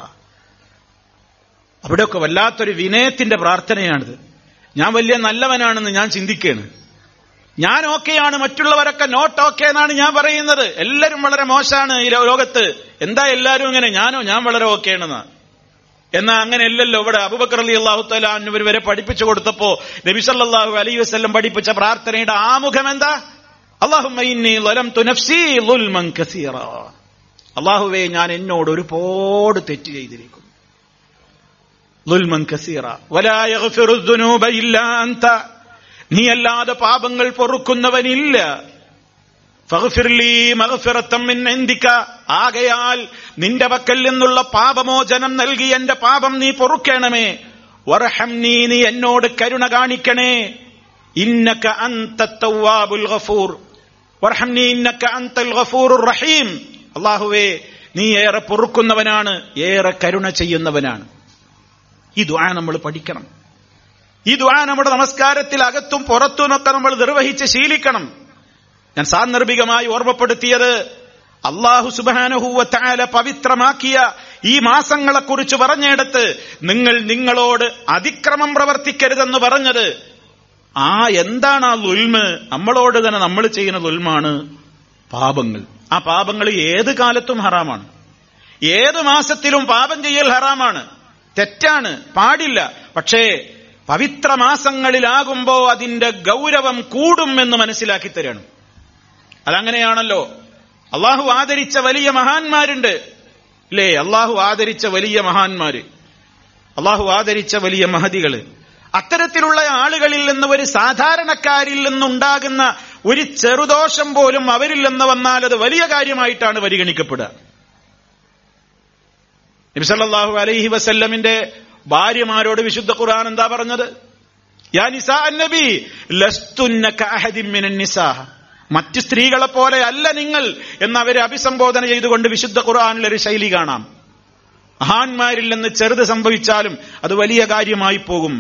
Speaker 1: അവിടെയൊക്കെ വല്ലാത്തൊരു വിനയത്തിന്റെ പ്രാർത്ഥനയാണിത് ഞാൻ വലിയ നല്ലവനാണെന്ന് ഞാൻ ചിന്തിക്കുകയാണ് ഞാൻ ഓക്കെയാണ് മറ്റുള്ളവരൊക്കെ നോട്ട് ഓക്കെ എന്നാണ് ഞാൻ പറയുന്നത് എല്ലാവരും വളരെ മോശമാണ് ഈ ലോകത്ത് എന്താ എല്ലാവരും ഇങ്ങനെ ഞാനോ ഞാൻ വളരെ ഓക്കെയാണെന്ന് എന്നാ അങ്ങനെ അല്ലല്ലോ ഇവിടെ അബുബക്കർ അലി അള്ളാഹു തലാന്നവർ വരെ പഠിപ്പിച്ചു കൊടുത്തപ്പോ നബി സല്ലല്ലാഹു അലൈഹി വസല്ലം പഠിപ്പിച്ച പ്രാർത്ഥനയുടെ ആമുഖം എന്താ അള്ളാഹുവേ ഞാൻ എന്നോട് ഒരുപാട് തെറ്റ് ചെയ്തിരിക്കുന്നു ലുൽമൻ കസീറ വലാ യഗ്ഫിറു ദുനൂബ ഇല്ലാ അൻത നീ അല്ലാതെ പാപങ്ങൾ പൊറുക്കുന്നവനില്ല ഫഗ്ഫിർലി മഗ്ഫിറത്തം മിൻ ഇന്ദിക ആകയാൽ നിന്റെ പക്കൽ നിന്നുള്ള പാപമോചനം നൽകി എന്റെ പാപം നീ പൊറുക്കണമേ വർഹംനീ നീ എന്നോട് കരുണ കാണിക്കണേ ഇന്നക അന്ത തവ്വാബുൽ ഗഫൂർ വർഹംനീ ഇന്നക അന്തൽ ഗഫൂറുർ റഹീം അല്ലാഹുവേ നീ ഏറെ പൊറുക്കുന്നവനാണ് ഏറെ കരുണ ചെയ്യുന്നവനാണ് ഈ ദുആ നമ്മൾ പഠിക്കണം ഈ ദുആ നമ്മുടെ നമസ്കാരത്തിൽ അകത്തും പുറത്തുമൊക്കെ നമ്മൾ നിർവഹിച്ച് ശീലിക്കണം ഞാൻ സാന്ദർഭികമായി ഓർമ്മപ്പെടുത്തിയത് അള്ളാഹു സുബാനഹൂവത്തായ പവിത്രമാക്കിയ ഈ മാസങ്ങളെക്കുറിച്ച് പറഞ്ഞിടത്ത് നിങ്ങൾ നിങ്ങളോട് അതിക്രമം പ്രവർത്തിക്കരുതെന്ന് പറഞ്ഞത് ആ എന്താണ് ആ ലുൽമ് നമ്മളോട് തന്നെ നമ്മൾ ചെയ്യുന്ന ലുൽമാണ് പാപങ്ങൾ ആ പാപങ്ങൾ ഏത് കാലത്തും ഹറാമാണ് ഏത് മാസത്തിലും പാപം ചെയ്യൽ ഹറാമാണ് തെറ്റാണ് പാടില്ല പക്ഷേ പവിത്ര മാസങ്ങളിലാകുമ്പോ അതിന്റെ ഗൗരവം കൂടും എന്ന് മനസ്സിലാക്കി തരണം അതങ്ങനെയാണല്ലോ അള്ളാഹു ആദരിച്ച വലിയ മഹാന്മാരുണ്ട് അല്ലേ അള്ളാഹു ആദരിച്ച വലിയ മഹാന്മാര് അള്ളാഹു ആദരിച്ച വലിയ മഹതികള് അത്തരത്തിലുള്ള ആളുകളിൽ നിന്ന് ഒരു സാധാരണക്കാരിൽ നിന്നുണ്ടാകുന്ന ഒരു ചെറുദോഷം പോലും അവരിൽ നിന്ന് വന്നാൽ അത് വലിയ കാര്യമായിട്ടാണ് പരിഗണിക്കപ്പെടുക നബിസല്ലാഹു അലൈഹി വസല്ലമിന്റെ ഭാര്യമാരോട് വിശുദ്ധ ഖുർആൻ എന്താ പറഞ്ഞത് യാ നിസാ നബി ലസ്തുന്ന കഅഹദിൻ മിനൻ നിസാഹ മറ്റ് സ്ത്രീകളെ പോലെ അല്ല നിങ്ങൾ എന്ന് അവരെ അഭിസംബോധന ചെയ്തുകൊണ്ട് വിശുദ്ധ ഖുർആനിൽ ഒരു ശൈലി കാണാം മഹാന്മാരിൽ നിന്ന് ചെറുത് സംഭവിച്ചാലും അത് വലിയ കാര്യമായി പോകും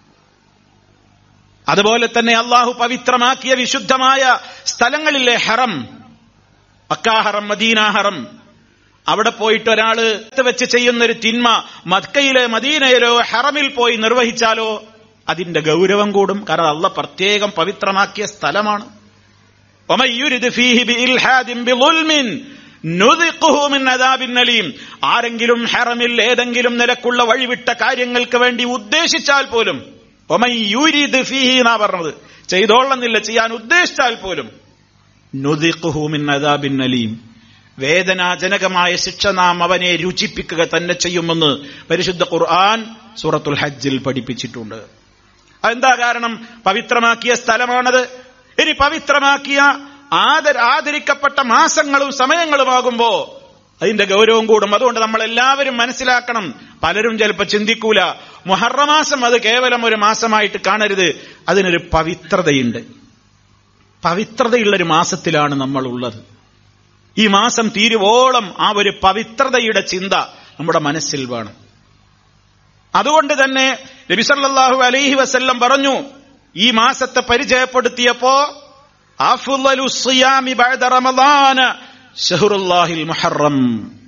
Speaker 1: അതുപോലെ തന്നെ അള്ളാഹു പവിത്രമാക്കിയ വിശുദ്ധമായ സ്ഥലങ്ങളിലെ ഹറം അക്കാഹറം മദീനാഹറം അവിടെ പോയിട്ട് ഒരാള് വെച്ച് ചെയ്യുന്ന ഒരു തിന്മ മക്കയിലെ മദീനയിലോ ഹറമിൽ പോയി നിർവഹിച്ചാലോ അതിന്റെ ഗൗരവം കൂടും കാരണം അള്ള പ്രത്യേകം പവിത്രമാക്കിയ സ്ഥലമാണ് ومن يرد فيه بإلحاد بظلم نذقه من عذاب أليم ആരെങ്കിലും ഹറമിൽ ഏതെങ്കിലും നിലക്കുള്ള വഴിവിട്ട കാര്യങ്ങൾക്ക് വേണ്ടി ഉദ്ദേശിച്ചാൽ പോലും ഒമൻ യൂരിദ് ഫീഹി എന്നാ പറഞ്ഞത് ചെയ്തോളന്നില്ല ചെയ്യാൻ ഉദ്ദേശിച്ചാൽ പോലും നുദിഖുഹു മിൻ അദാബിൻ അലീം വേദനാജനകമായ ശിക്ഷ നാം അവനെ രുചിപ്പിക്കുക തന്നെ ചെയ്യുമെന്ന് പരിശുദ്ധ ഖുർആൻ സൂറത്തുൽ ഹജ്ജിൽ പഠിപ്പിച്ചിട്ടുണ്ട് അതെന്താ കാരണം പവിത്രമാക്കിയ സ്ഥലമാണത് ഇനി പവിത്രമാക്കിയ ആദര ആദരിക്കപ്പെട്ട മാസങ്ങളും സമയങ്ങളുമാകുമ്പോ അതിന്റെ ഗൗരവം കൂടും അതുകൊണ്ട് നമ്മൾ എല്ലാവരും മനസ്സിലാക്കണം പലരും ചിലപ്പോൾ ചിന്തിക്കൂല മുഹറമാസം അത് കേവലം ഒരു മാസമായിട്ട് കാണരുത് അതിനൊരു പവിത്രതയുണ്ട് പവിത്രതയുള്ള ഒരു മാസത്തിലാണ് നമ്മൾ ഉള്ളത് ഈ മാസം തീരുവോളം ആ ഒരു പവിത്രതയുടെ ചിന്ത നമ്മുടെ മനസ്സിൽ വേണം അതുകൊണ്ട് തന്നെ നബിസല്ലാഹു അലൈഹി വസല്ലം പറഞ്ഞു ഈ മാസത്തെ പരിചയപ്പെടുത്തിയപ്പോ അഫ്ളലു സിയാമി ബഅദ റമളാന ഷഹ്റുല്ലാഹിൽ മുഹറം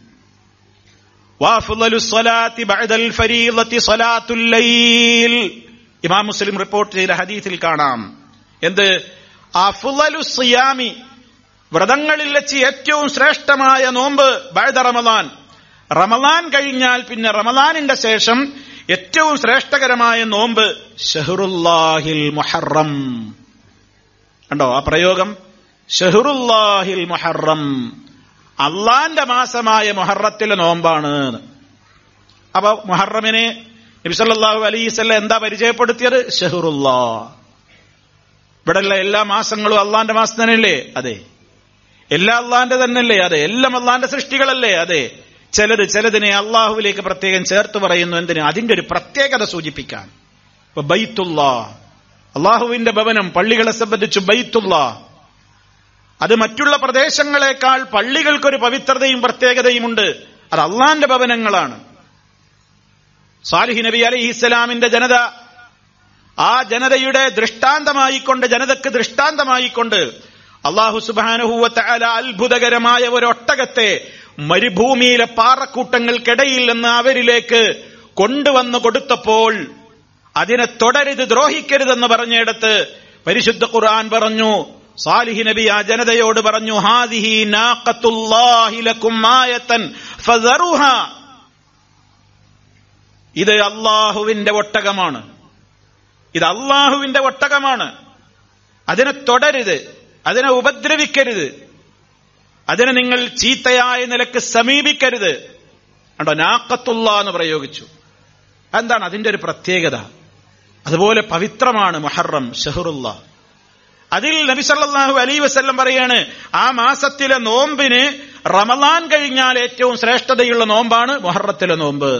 Speaker 1: وافضل الصلاه بعد الفريضه صلاه الليل ഇമാം മുസ്ലിം റിപ്പോർട്ട് ചെയ്ത ഹദീസിൽ കാണാം എന്ത് അഫ്ളലു സിയാമി വ്രതങ്ങളിൽ വെച്ച് ഏറ്റവും ശ്രേഷ്ഠമായ നോമ്പ് ബഅദ റമളാൻ റമളാൻ കഴിഞ്ഞാൽ പിന്നെ റമളാനിന്റെ ശേഷം ഏറ്റവും ശ്രേഷ്ഠകരമായ നോമ്പ് ഷഹറുല്ലാഹിൽ മുഹറം കണ്ടോ ആ പ്രയോഗം ഷഹറുല്ലാഹിൽ മുഹറം അള്ളാന്റെ മാസമായ മുഹറത്തിലെ നോമ്പാണ് അപ്പൊ മുഹറമിനെ നബിസല്ലാഹു അലൈസല്ല എന്താ പരിചയപ്പെടുത്തിയത് ഷഹറുല്ലാ ഇവിടെയുള്ള എല്ലാ മാസങ്ങളും അള്ളാന്റെ മാസം തന്നെയല്ലേ അതെ എല്ലാ അള്ളാന്റെ തന്നെയല്ലേ അതെ എല്ലാം അള്ളാന്റെ സൃഷ്ടികളല്ലേ അതെ ചിലത് ചിലതിനെ അള്ളാഹുവിലേക്ക് പ്രത്യേകം ചേർത്ത് പറയുന്നു എന്തിന് അതിന്റെ ഒരു പ്രത്യേകത സൂചിപ്പിക്കാൻ ഇപ്പൊ ബൈത്തുള്ള അള്ളാഹുവിന്റെ ഭവനം പള്ളികളെ സംബന്ധിച്ച് ബൈത്തുള്ള അത് മറ്റുള്ള പ്രദേശങ്ങളെക്കാൾ പള്ളികൾക്കൊരു പവിത്രതയും പ്രത്യേകതയുമുണ്ട് അത് അള്ളാന്റെ ഭവനങ്ങളാണ് സാലിഹി നബി അലി ഇസ്ലാമിന്റെ ജനത ആ ജനതയുടെ ദൃഷ്ടാന്തമായിക്കൊണ്ട് ജനതക്ക് ദൃഷ്ടാന്തമായിക്കൊണ്ട് അള്ളാഹു സുബാനുഹൂവത്ത അല അത്ഭുതകരമായ ഒരു ഒട്ടകത്തെ മരുഭൂമിയിലെ പാറക്കൂട്ടങ്ങൾക്കിടയിൽ നിന്ന് അവരിലേക്ക് കൊണ്ടുവന്നു കൊടുത്തപ്പോൾ അതിനെ തുടരുത് ദ്രോഹിക്കരുതെന്ന് പറഞ്ഞിടത്ത് പരിശുദ്ധ ഖുർആൻ പറഞ്ഞു സാലിഹി നബി ആ ജനതയോട് പറഞ്ഞു ഹാദിഹി നാഖത്തുല്ലാഹി ലക്കും ആയതൻ ഫദറുഹ ഇത് അള്ളാഹുവിന്റെ ഒട്ടകമാണ് ഇത് അള്ളാഹുവിന്റെ ഒട്ടകമാണ് അതിനെ തുടരുത് അതിനെ ഉപദ്രവിക്കരുത് അതിനെ നിങ്ങൾ ചീത്തയായ നിലക്ക് സമീപിക്കരുത് കണ്ടോ നാക്കത്തുള്ള എന്ന് പ്രയോഗിച്ചു എന്താണ് അതിന്റെ ഒരു പ്രത്യേകത അതുപോലെ പവിത്രമാണ് മൊഹറം ഷഹറുല്ല അതിൽ നബി സല്ലല്ലാഹു അലൈ വസല്ലം പറയാണ് ആ മാസത്തിലെ നോമ്പിന് റമലാൻ കഴിഞ്ഞാൽ ഏറ്റവും ശ്രേഷ്ഠതയുള്ള നോമ്പാണ് മൊഹറത്തിലെ നോമ്പ്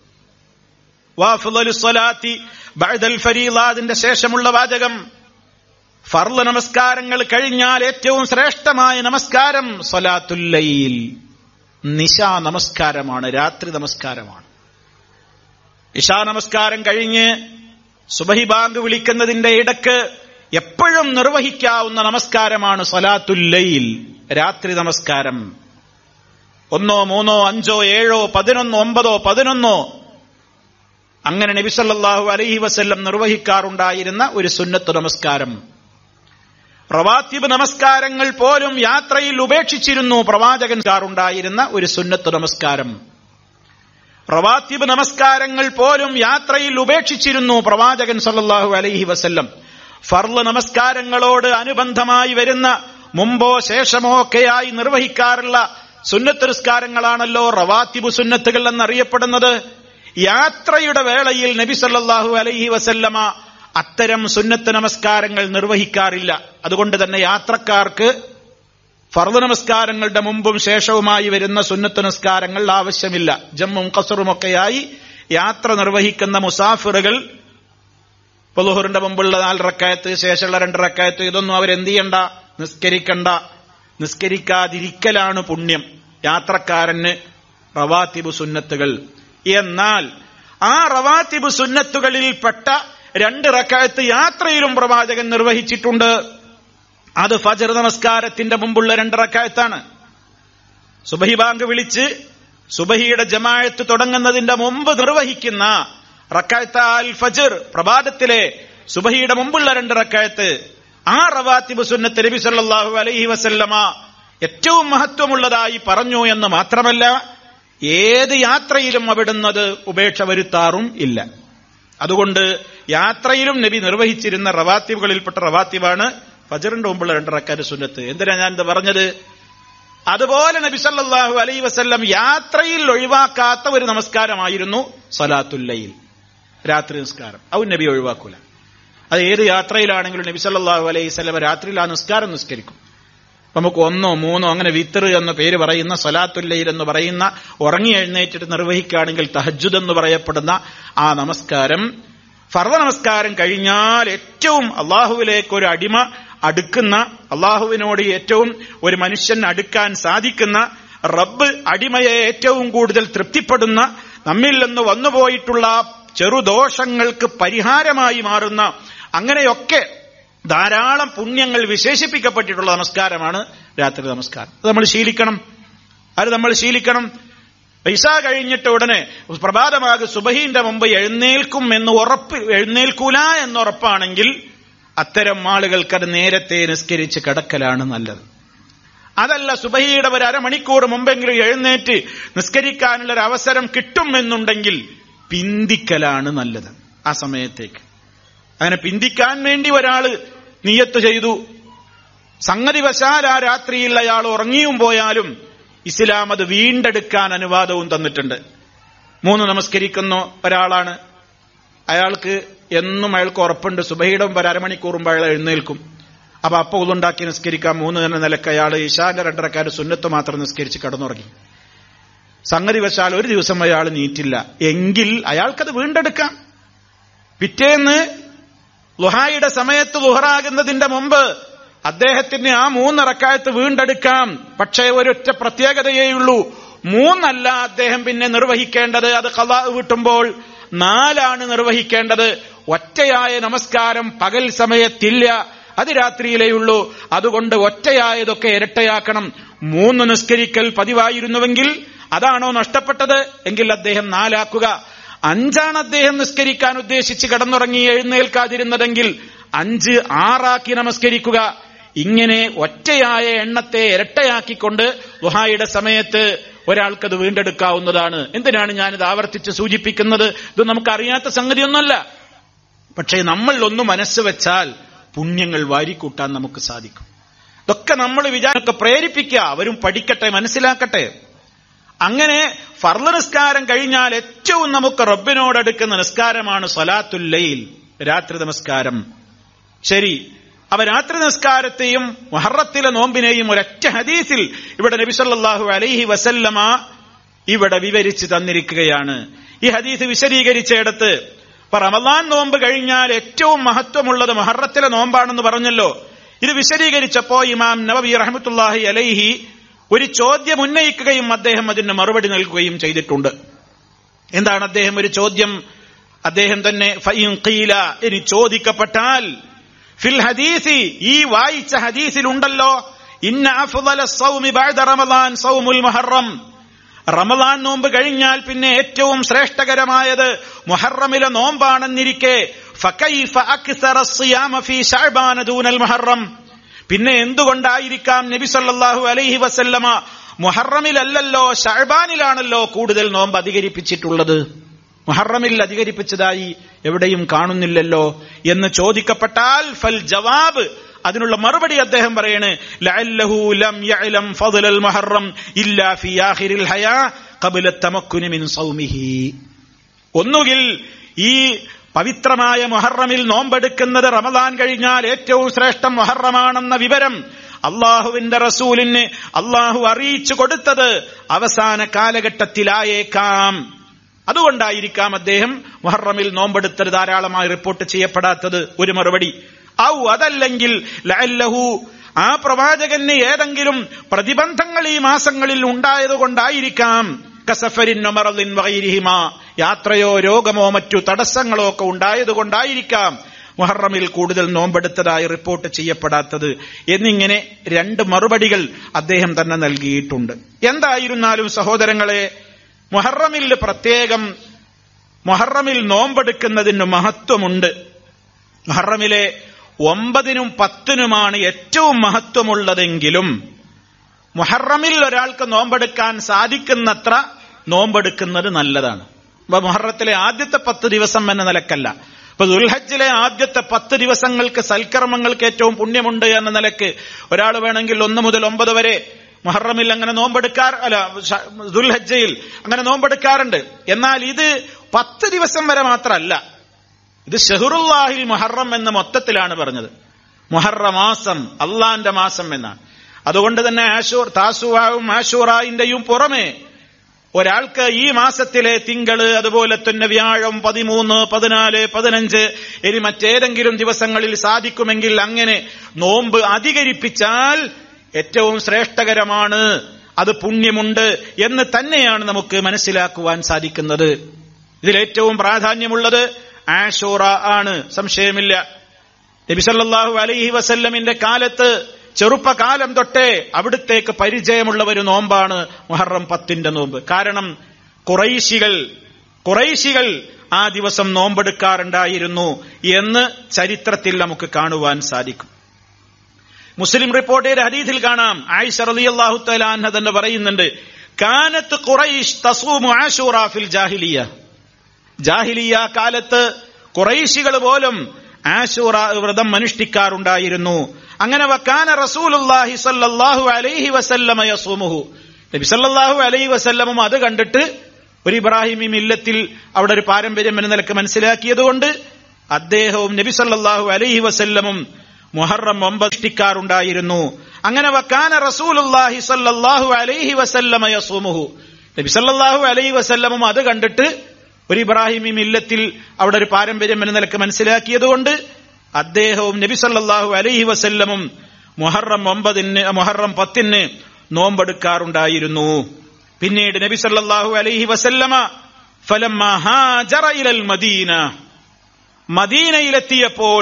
Speaker 1: അതിന്റെ ശേഷമുള്ള വാചകം ഫർള് നമസ്കാരങ്ങൾ കഴിഞ്ഞാൽ ഏറ്റവും ശ്രേഷ്ഠമായ നമസ്കാരം സലാത്തുല്ലയിൽ നിശാ നമസ്കാരമാണ് രാത്രി നമസ്കാരമാണ് ഇഷാ നമസ്കാരം കഴിഞ്ഞ് സുബഹി ബാങ്ക് വിളിക്കുന്നതിന്റെ ഇടക്ക് എപ്പോഴും നിർവഹിക്കാവുന്ന നമസ്കാരമാണ് സലാത്തുല്ലയിൽ രാത്രി നമസ്കാരം ഒന്നോ മൂന്നോ അഞ്ചോ ഏഴോ പതിനൊന്നോ ഒമ്പതോ പതിനൊന്നോ അങ്ങനെ നബിസല്ലാഹു അലൈഹി വസ്ല്ലം നിർവഹിക്കാറുണ്ടായിരുന്ന ഒരു സുന്നത്ത് നമസ്കാരം പ്രവാത്തിബ് നമസ്കാരങ്ങൾ പോലും യാത്രയിൽ ഉപേക്ഷിച്ചിരുന്നു പ്രവാചകൻകാറുണ്ടായിരുന്ന ഒരു സുന്നത്ത് നമസ്കാരം പ്രവാത്തിബ് നമസ്കാരങ്ങൾ പോലും യാത്രയിൽ ഉപേക്ഷിച്ചിരുന്നു പ്രവാചകൻ സല്ലല്ലാഹു അലൈഹി വസല്ലം ഫർള് നമസ്കാരങ്ങളോട് അനുബന്ധമായി വരുന്ന മുമ്പോ ശേഷമോ ഒക്കെയായി നിർവഹിക്കാറുള്ള സുന്നത്ത് നിസ്കാരങ്ങളാണല്ലോ റവാത്തിബ് സുന്നത്തുകൾ എന്നറിയപ്പെടുന്നത് യാത്രയുടെ വേളയിൽ നബി സല്ലല്ലാഹു അലൈഹി വസല്ലമ അത്തരം സുന്നത്ത് നമസ്കാരങ്ങൾ നിർവഹിക്കാറില്ല അതുകൊണ്ട് തന്നെ യാത്രക്കാർക്ക് ഫർദ് നമസ്കാരങ്ങളുടെ മുമ്പും ശേഷവുമായി വരുന്ന സുന്നത്ത് നമസ്കാരങ്ങൾ ആവശ്യമില്ല ജമ്മും കസറുമൊക്കെയായി യാത്ര നിർവഹിക്കുന്ന മുസാഫിറുകൾ പൊലുഹറിന്റെ മുമ്പുള്ള നാല് റക്കായത്ത് ശേഷമുള്ള രണ്ട് റക്കായത്ത് ഇതൊന്നും അവരെന്ത് ചെയ്യണ്ട നിസ്കരിക്കണ്ട നിസ്കരിക്കാതിരിക്കലാണ് പുണ്യം യാത്രക്കാരന് റവാത്തിബ് സുന്നത്തുകൾ എന്നാൽ ആ റവാത്തിബ് സുന്നത്തുകളിൽപ്പെട്ട രണ്ട് റക്കായത്ത് യാത്രയിലും പ്രവാചകൻ നിർവഹിച്ചിട്ടുണ്ട് അത് ഫജർ നമസ്കാരത്തിന്റെ മുമ്പുള്ള രണ്ട് റക്കായത്താണ് സുബഹി ബാങ്ക് വിളിച്ച് സുബഹിയുടെ ജമായത്ത് തുടങ്ങുന്നതിന്റെ മുമ്പ് നിർവഹിക്കുന്ന റക്കായത്ത അൽ ഫജർ പ്രഭാതത്തിലെ സുബഹിയുടെ മുമ്പുള്ള രണ്ട് റക്കായത്ത് ആ റവാത്തിബ് സുന്നത്ത് നബി സല്ലല്ലാഹു അലൈഹി വസല്ലമ ഏറ്റവും മഹത്വമുള്ളതായി പറഞ്ഞു എന്ന് മാത്രമല്ല ഏത് യാത്രയിലും അവിടുന്നത് ഉപേക്ഷ വരുത്താറും ഇല്ല അതുകൊണ്ട് യാത്രയിലും നബി നിർവഹിച്ചിരുന്ന റവാത്തിബുകളിൽപ്പെട്ട റവാത്തിബാണ് ഫജറിന്റെ മുമ്പുള്ള രണ്ട് റക്കാറ്റ് സുന്നത്ത് എന്തിനാ ഞാൻ ഇത് പറഞ്ഞത് അതുപോലെ നബി സല്ലല്ലാഹു അലൈഹി വസല്ലം യാത്രയിൽ ഒഴിവാക്കാത്ത ഒരു നമസ്കാരമായിരുന്നു സലാത്തുല്ലയിൽ രാത്രി നിസ്കാരം അത് നബി ഒഴിവാക്കൂല അത് ഏത് യാത്രയിലാണെങ്കിലും നബി സല്ലല്ലാഹു അലൈഹി വസല്ലം രാത്രിയിൽ ആ നിസ്കാരം നിസ്കരിക്കും നമുക്ക് ഒന്നോ മൂന്നോ അങ്ങനെ വിത്തർ എന്ന പേര് പറയുന്ന സലാത്തുല്ലയിൽ എന്ന് പറയുന്ന ഉറങ്ങി എഴുന്നേറ്റിട്ട് നിർവഹിക്കുകയാണെങ്കിൽ തഹജുദ് എന്ന് പറയപ്പെടുന്ന ആ നമസ്കാരം ഫർദ നമസ്കാരം കഴിഞ്ഞാൽ ഏറ്റവും അള്ളാഹുവിലേക്ക് ഒരു അടിമ അടുക്കുന്ന അള്ളാഹുവിനോട് ഏറ്റവും ഒരു മനുഷ്യൻ അടുക്കാൻ സാധിക്കുന്ന റബ്ബ് അടിമയെ ഏറ്റവും കൂടുതൽ തൃപ്തിപ്പെടുന്ന നമ്മിൽ നിന്ന് വന്നുപോയിട്ടുള്ള ചെറുദോഷങ്ങൾക്ക് പരിഹാരമായി മാറുന്ന അങ്ങനെയൊക്കെ ധാരാളം പുണ്യങ്ങൾ വിശേഷിപ്പിക്കപ്പെട്ടിട്ടുള്ള നമസ്കാരമാണ് രാത്രി നമസ്കാരം അത് നമ്മൾ ശീലിക്കണം അത് നമ്മൾ ശീലിക്കണം പൈസ കഴിഞ്ഞിട്ട് ഉടനെ പ്രഭാതമാകെ സുബഹീന്റെ മുമ്പ് എഴുന്നേൽക്കും എന്ന് ഉറപ്പ് എഴുന്നേൽക്കൂല എന്നുറപ്പാണെങ്കിൽ അത്തരം ആളുകൾക്ക് അത് നേരത്തെ നിസ്കരിച്ച് കിടക്കലാണ് നല്ലത് അതല്ല സുബഹിയുടെ ഒരു അരമണിക്കൂർ മുമ്പെങ്കിലും എഴുന്നേറ്റ് നിസ്കരിക്കാനുള്ള ഒരു അവസരം കിട്ടുമെന്നുണ്ടെങ്കിൽ പിന്തിക്കലാണ് നല്ലത് ആ സമയത്തേക്ക് അങ്ങനെ പിന്തിക്കാൻ വേണ്ടി ഒരാള് നീയത്ത് ചെയ്തു സംഗതി വശാൽ ആ രാത്രിയിൽ അയാൾ ഉറങ്ങിയും പോയാലും ഇസ്ലാം അത് വീണ്ടെടുക്കാൻ അനുവാദവും തന്നിട്ടുണ്ട് മൂന്ന് നമസ്കരിക്കുന്ന ഒരാളാണ് അയാൾക്ക് എന്നും അയാൾക്ക് ഉറപ്പുണ്ട് സുബഹിയുടെ മുമ്പ് ഒരു അരമണിക്കൂറുമ്പോൾ അയാൾ എഴുന്നേൽക്കും അപ്പൊ അപ്പൊ ഉതുണ്ടാക്കി നിസ്കരിക്കാൻ മൂന്ന് എന്ന നിലക്ക് അയാൾ ഇഷാന്റെ രണ്ടരക്കാര് സുന്നത്ത് മാത്രം നിസ്കരിച്ച് കടന്നുറങ്ങി സംഗതി വശാൽ ഒരു ദിവസം അയാൾ നീറ്റില്ല എങ്കിൽ അയാൾക്കത് വീണ്ടെടുക്കാം പിറ്റേന്ന് ലുഹായുടെ സമയത്ത് ലുഹറാകുന്നതിന്റെ മുമ്പ് അദ്ദേഹത്തിന് ആ മൂന്നിറക്കായത്ത് വീണ്ടെടുക്കാം പക്ഷേ ഒരൊറ്റ പ്രത്യേകതയേയുള്ളൂ മൂന്നല്ല അദ്ദേഹം പിന്നെ നിർവഹിക്കേണ്ടത് അത് കഥ വീട്ടുമ്പോൾ നാലാണ് നിർവഹിക്കേണ്ടത് ഒറ്റയായ നമസ്കാരം പകൽ സമയത്തില്ല അത് രാത്രിയിലേയുള്ളൂ അതുകൊണ്ട് ഒറ്റയായതൊക്കെ ഇരട്ടയാക്കണം മൂന്ന് നിസ്കരിക്കൽ പതിവായിരുന്നുവെങ്കിൽ അതാണോ നഷ്ടപ്പെട്ടത് എങ്കിൽ അദ്ദേഹം നാലാക്കുക അഞ്ചാണ് അദ്ദേഹം നിസ്കരിക്കാൻ ഉദ്ദേശിച്ച് കിടന്നുറങ്ങി എഴുന്നേൽക്കാതിരുന്നതെങ്കിൽ അഞ്ച് ആറാക്കി നമസ്കരിക്കുക ഇങ്ങനെ ഒറ്റയായ എണ്ണത്തെ ഇരട്ടയാക്കിക്കൊണ്ട് ലുഹായുടെ സമയത്ത് ഒരാൾക്കത് വീണ്ടെടുക്കാവുന്നതാണ് എന്തിനാണ് ഞാനിത് ആവർത്തിച്ച് സൂചിപ്പിക്കുന്നത് ഇത് നമുക്കറിയാത്ത സംഗതിയൊന്നുമല്ല പക്ഷേ നമ്മൾ ഒന്ന് മനസ്സ് വെച്ചാൽ പുണ്യങ്ങൾ വാരിക്കൂട്ടാൻ നമുക്ക് സാധിക്കും ഇതൊക്കെ നമ്മൾ വിചാരമൊക്കെ പ്രേരിപ്പിക്കുക അവരും പഠിക്കട്ടെ മനസ്സിലാക്കട്ടെ അങ്ങനെ ഫർള് നിസ്കാരം കഴിഞ്ഞാൽ ഏറ്റവും നമുക്ക് റബ്ബിനോടടുക്കുന്ന നിസ്കാരമാണ് സലാത്തുല്ലയിൽ രാത്രി നമസ്കാരം ശരി അവ രാത്രി നിസ്കാരത്തെയും മഹറത്തിലെ നോമ്പിനെയും ഒരൊറ്റ ഹദീസിൽ ഇവിടെ നബി സല്ലല്ലാഹു അലൈഹി വസല്ലമ ഇവിടെ വിവരിച്ചു തന്നിരിക്കുകയാണ് ഈ ഹദീസ് വിശദീകരിച്ചിടത്ത് ഇപ്പൊ റമദാൻ നോമ്പ് കഴിഞ്ഞാൽ ഏറ്റവും മഹത്വമുള്ളത് മഹറത്തിലെ നോമ്പാണെന്ന് പറഞ്ഞല്ലോ ഇത് വിശദീകരിച്ചപ്പോ ഇമാം നബവി റഹ്മത്തുല്ലാഹി അലൈഹി ഒരു ചോദ്യം ഉന്നയിക്കുകയും അദ്ദേഹം അതിന് മറുപടി നൽകുകയും ചെയ്തിട്ടുണ്ട് എന്താണ് അദ്ദേഹം ഒരു ചോദ്യം അദ്ദേഹം തന്നെ ഫൈൻ ഖീല ഇനി ചോദിക്കപ്പെട്ടാൽ ഫിൽ ഹദീസി ഈ വായിച്ച ഹദീസിലുണ്ടല്ലോ ഇന്ന അഫ്ളല സൗമി ബഅദ റമദാൻ സൗമുൽ മുഹറം റമദാൻ നോമ്പ് കഴിഞ്ഞാൽ പിന്നെ ഏറ്റവും ശ്രേഷ്ഠകരമായത് മുഹറമിലെ നോമ്പാണെന്നിരിക്കെ ഫകൈഫ അക്സറ സിയാമ ഫീ ശഅബാന ദൂനൽ മുഹറം പിന്നെ എന്തുകൊണ്ടായിരിക്കാം നബി സല്ലല്ലാഹു അലൈഹി വസല്ലമ മുഹറമിലല്ലല്ലോ ഷഅബാനിലാണല്ലോ കൂടുതൽ നോമ്പ് അധികരിപ്പിച്ചിട്ടുള്ളത് മുഹറമിൽ അധികരിപ്പിച്ചതായി എവിടെയും കാണുന്നില്ലല്ലോ എന്ന് ചോദിക്കപ്പെട്ടാൽ ഫൽ ജവാബ് അതിനുള്ള മറുപടി അദ്ദേഹം പറയണ് ലഅല്ലഹു ലം യഅലം ഫضل മുഹറം ഇല്ലാ ഫി ആഖിരിൽ ഹയാ ഖബ്ല തമക്കുനി മിൻ സൗമിഹി ഒന്നുകിൽ ഈ പവിത്രമായ മുഹറമിൽ നോമ്പെടുക്കുന്നത് റമദാൻ കഴിഞ്ഞാൽ ഏറ്റവും ശ്രേഷ്ഠം മുഹറമാണെന്ന വിവരം അള്ളാഹുവിന്റെ റസൂലിന് അള്ളാഹു അറിയിച്ചു കൊടുത്തത് അവസാന കാലഘട്ടത്തിലായേക്കാം അതുകൊണ്ടായിരിക്കാം അദ്ദേഹം മുഹറമിൽ നോമ്പെടുത്തത് ധാരാളമായി റിപ്പോർട്ട് ചെയ്യപ്പെടാത്തത് ഒരു മറുപടി ഔ അതല്ലെങ്കിൽ ലഅല്ലഹു ആ പ്രവാചകന് ഏതെങ്കിലും പ്രതിബന്ധങ്ങൾ ഈ മാസങ്ങളിൽ ഉണ്ടായതുകൊണ്ടായിരിക്കാം കസഫരിൻ ഒമറലിൻ വൈരിഹിമ യാത്രയോ രോഗമോ മറ്റു തടസ്സങ്ങളോ ഒക്കെ ഉണ്ടായതുകൊണ്ടായിരിക്കാം മുഹറമിൽ കൂടുതൽ നോമ്പെടുത്തതായി റിപ്പോർട്ട് ചെയ്യപ്പെടാത്തത് എന്നിങ്ങനെ രണ്ട് മറുപടികൾ അദ്ദേഹം തന്നെ നൽകിയിട്ടുണ്ട് എന്തായിരുന്നാലും സഹോദരങ്ങളെ മുഹറമിൽ പ്രത്യേകം മൊഹറമിൽ നോമ്പെടുക്കുന്നതിന് മഹത്വമുണ്ട് മഹറമിലെ ഒമ്പതിനും പത്തിനുമാണ് ഏറ്റവും മഹത്വമുള്ളതെങ്കിലും മുഹറമിൽ ഒരാൾക്ക് നോമ്പെടുക്കാൻ സാധിക്കുന്നത്ര നോമ്പെടുക്കുന്നത് നല്ലതാണ് അപ്പൊ മുഹറത്തിലെ ആദ്യത്തെ പത്ത് ദിവസം എന്ന നിലക്കല്ല ഇപ്പൊ ദുൽഹജ്ജിലെ ആദ്യത്തെ പത്ത് ദിവസങ്ങൾക്ക് സൽക്കർമ്മങ്ങൾക്ക് ഏറ്റവും പുണ്യമുണ്ട് എന്ന നിലക്ക് ഒരാൾ വേണമെങ്കിൽ ഒന്ന് മുതൽ ഒമ്പത് വരെ മുഹറമിൽ അങ്ങനെ നോമ്പെടുക്കാർ അല്ല ദുൽഹജ്ജയിൽ അങ്ങനെ നോമ്പെടുക്കാറുണ്ട് എന്നാൽ ഇത് പത്ത് ദിവസം വരെ മാത്രമല്ല ഇത് ഷെഹറുല്ലാഹിൽ മുഹറം എന്ന മൊത്തത്തിലാണ് പറഞ്ഞത് മുഹറ മാസം അള്ളാന്റെ മാസം എന്നാണ് അതുകൊണ്ട് തന്നെ ആഷൂർ താസുവാവും ആഷൂറായിന്റെയും പുറമെ ഒരാൾക്ക് ഈ മാസത്തിലെ തിങ്കള് അതുപോലെ തന്നെ വ്യാഴം പതിമൂന്ന് പതിനാല് പതിനഞ്ച് ഇനി മറ്റേതെങ്കിലും ദിവസങ്ങളിൽ സാധിക്കുമെങ്കിൽ അങ്ങനെ നോമ്പ് അധികരിപ്പിച്ചാൽ ഏറ്റവും ശ്രേഷ്ഠകരമാണ് അത് പുണ്യമുണ്ട് എന്ന് തന്നെയാണ് നമുക്ക് മനസ്സിലാക്കുവാൻ സാധിക്കുന്നത് ഇതിലേറ്റവും പ്രാധാന്യമുള്ളത് ആഷോറ ആണ് സംശയമില്ല നബിസല്ലാഹു അലൈഹി വസല്ലമിന്റെ കാലത്ത് ചെറുപ്പകാലം തൊട്ടേ അവിടുത്തേക്ക് പരിചയമുള്ള ഒരു നോമ്പാണ് മുഹറം പത്തിന്റെ നോമ്പ് കാരണം കുറൈശികൾ കുറൈശികൾ ആ ദിവസം നോമ്പെടുക്കാറുണ്ടായിരുന്നു എന്ന് ചരിത്രത്തിൽ നമുക്ക് കാണുവാൻ സാധിക്കും മുസ്ലിം റിപ്പോർട്ട് ചെയ്ത ഹദീസിൽ കാണാം ആയിഷ റളിയല്ലാഹു തആല അൻഹ തന്നെ പറയുന്നുണ്ട് കാനത്ത് ഖുറൈശ് തസൂമു ആശൂറ ഫിൽ ജാഹിലിയ ജാഹിലിയ കാലത്ത് കുറൈശികൾ പോലും ആശൂറ വ്രതം അനുഷ്ഠിക്കാറുണ്ടായിരുന്നു അങ്ങനെ വക്കാന റസൂലുള്ളാഹി സല്ലല്ലാഹു അലൈഹി വസല്ലമ യസൂമുഹു നബി സല്ലല്ലാഹു അലൈഹി വസല്ലമും അത് കണ്ടിട്ട് ഒരു ഇബ്രാഹിമി മില്ലത്തിൽ അവിടെ ഒരു പാരമ്പര്യം എന്ന നിലക്ക് മനസ്സിലാക്കിയതുകൊണ്ട് അദ്ദേഹവും നബി സല്ലല്ലാഹു അലൈഹി വസല്ലമും മുഹറം ഒമ്പഷ്ടിക്കാറുണ്ടായിരുന്നു അങ്ങനെ വക്കാന റസൂലുള്ളാഹി സല്ലല്ലാഹു അലൈഹി വസല്ലമ യസൂമുഹു നബി സല്ലല്ലാഹു അലൈഹി വസല്ലമും അത് കണ്ടിട്ട് ഒരു ഇബ്രാഹിമി മില്ലത്തിൽ അവിടെ ഒരു പാരമ്പര്യം എന്ന നിലക്ക് മനസ്സിലാക്കിയതുകൊണ്ട് അദ്ദേഹവും നബി സല്ലല്ലാഹു അലൈഹി വസല്ലമും മുഹറം ഒമ്പതിന് മുഹറം പത്തിന് നോമ്പെടുക്കാറുണ്ടായിരുന്നു പിന്നീട് നബി സല്ലല്ലാഹു അലൈഹി വസല്ലമ ഫലമ്മ ഹാജറ ഇലൽ മദീന മദീനയിലെത്തിയപ്പോൾ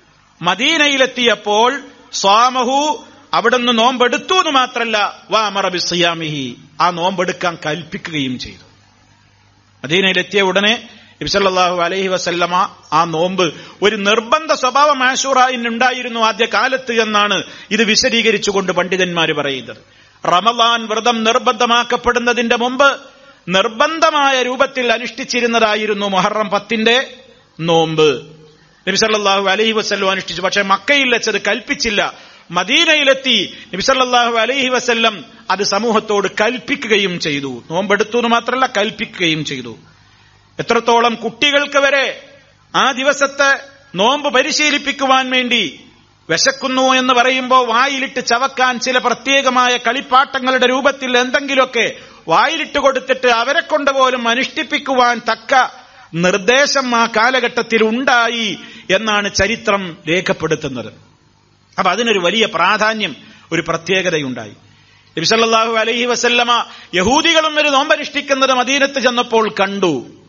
Speaker 1: മദീനയിലെത്തിയപ്പോൾ സ്വാമഹു അവിടുന്ന് നോമ്പെടുത്തു എന്ന് മാത്രല്ല വാമറബി സിയാമിഹി ആ നോമ്പെടുക്കാൻ കൽപ്പിക്കുകയും ചെയ്തു മദീനയിലെത്തിയ ഉടനെ നബിസല്ലാഹു അലൈഹി വസല്ലമ ആ നോമ്പ് ഒരു നിർബന്ധ സ്വഭാവം ആഷൂറായിനുണ്ടായിരുന്നു ആദ്യ കാലത്ത് എന്നാണ് ഇത് വിശദീകരിച്ചുകൊണ്ട് പണ്ഡിതന്മാർ പറയുന്നത് റമലാൻ വ്രതം നിർബന്ധമാക്കപ്പെടുന്നതിന്റെ മുമ്പ് നിർബന്ധമായ രൂപത്തിൽ അനുഷ്ഠിച്ചിരുന്നതായിരുന്നു മൊഹറം പത്തിന്റെ നോമ്പ് നബിസല്ലാഹു അലൈഹി വസ്ല്ലം അനുഷ്ഠിച്ചു പക്ഷെ മക്കയിൽ വെച്ചത് കൽപ്പിച്ചില്ല മദീനയിലെത്തി നബിസല്ലാഹു അലൈഹി വസല്ലം അത് സമൂഹത്തോട് കൽപ്പിക്കുകയും ചെയ്തു നോമ്പെടുത്തു എന്ന് മാത്രമല്ല കൽപ്പിക്കുകയും ചെയ്തു എത്രത്തോളം കുട്ടികൾക്ക് വരെ ആ ദിവസത്തെ നോമ്പ് പരിശീലിപ്പിക്കുവാൻ വേണ്ടി വിശക്കുന്നു എന്ന് പറയുമ്പോൾ വായിലിട്ട് ചവക്കാൻ ചില പ്രത്യേകമായ കളിപ്പാട്ടങ്ങളുടെ രൂപത്തിൽ എന്തെങ്കിലുമൊക്കെ വായിലിട്ട് കൊടുത്തിട്ട് അവരെ കൊണ്ട് പോലും അനുഷ്ഠിപ്പിക്കുവാൻ തക്ക നിർദ്ദേശം ആ കാലഘട്ടത്തിൽ ഉണ്ടായി എന്നാണ് ചരിത്രം രേഖപ്പെടുത്തുന്നത് അപ്പൊ അതിനൊരു വലിയ പ്രാധാന്യം ഒരു പ്രത്യേകതയുണ്ടായി നബിസല്ലാഹു അലൈഹി വസല്ലമ യഹൂദികളും ഒരു നോമ്പനുഷ്ഠിക്കുന്നത് മദീനത്ത് ചെന്നപ്പോൾ കണ്ടു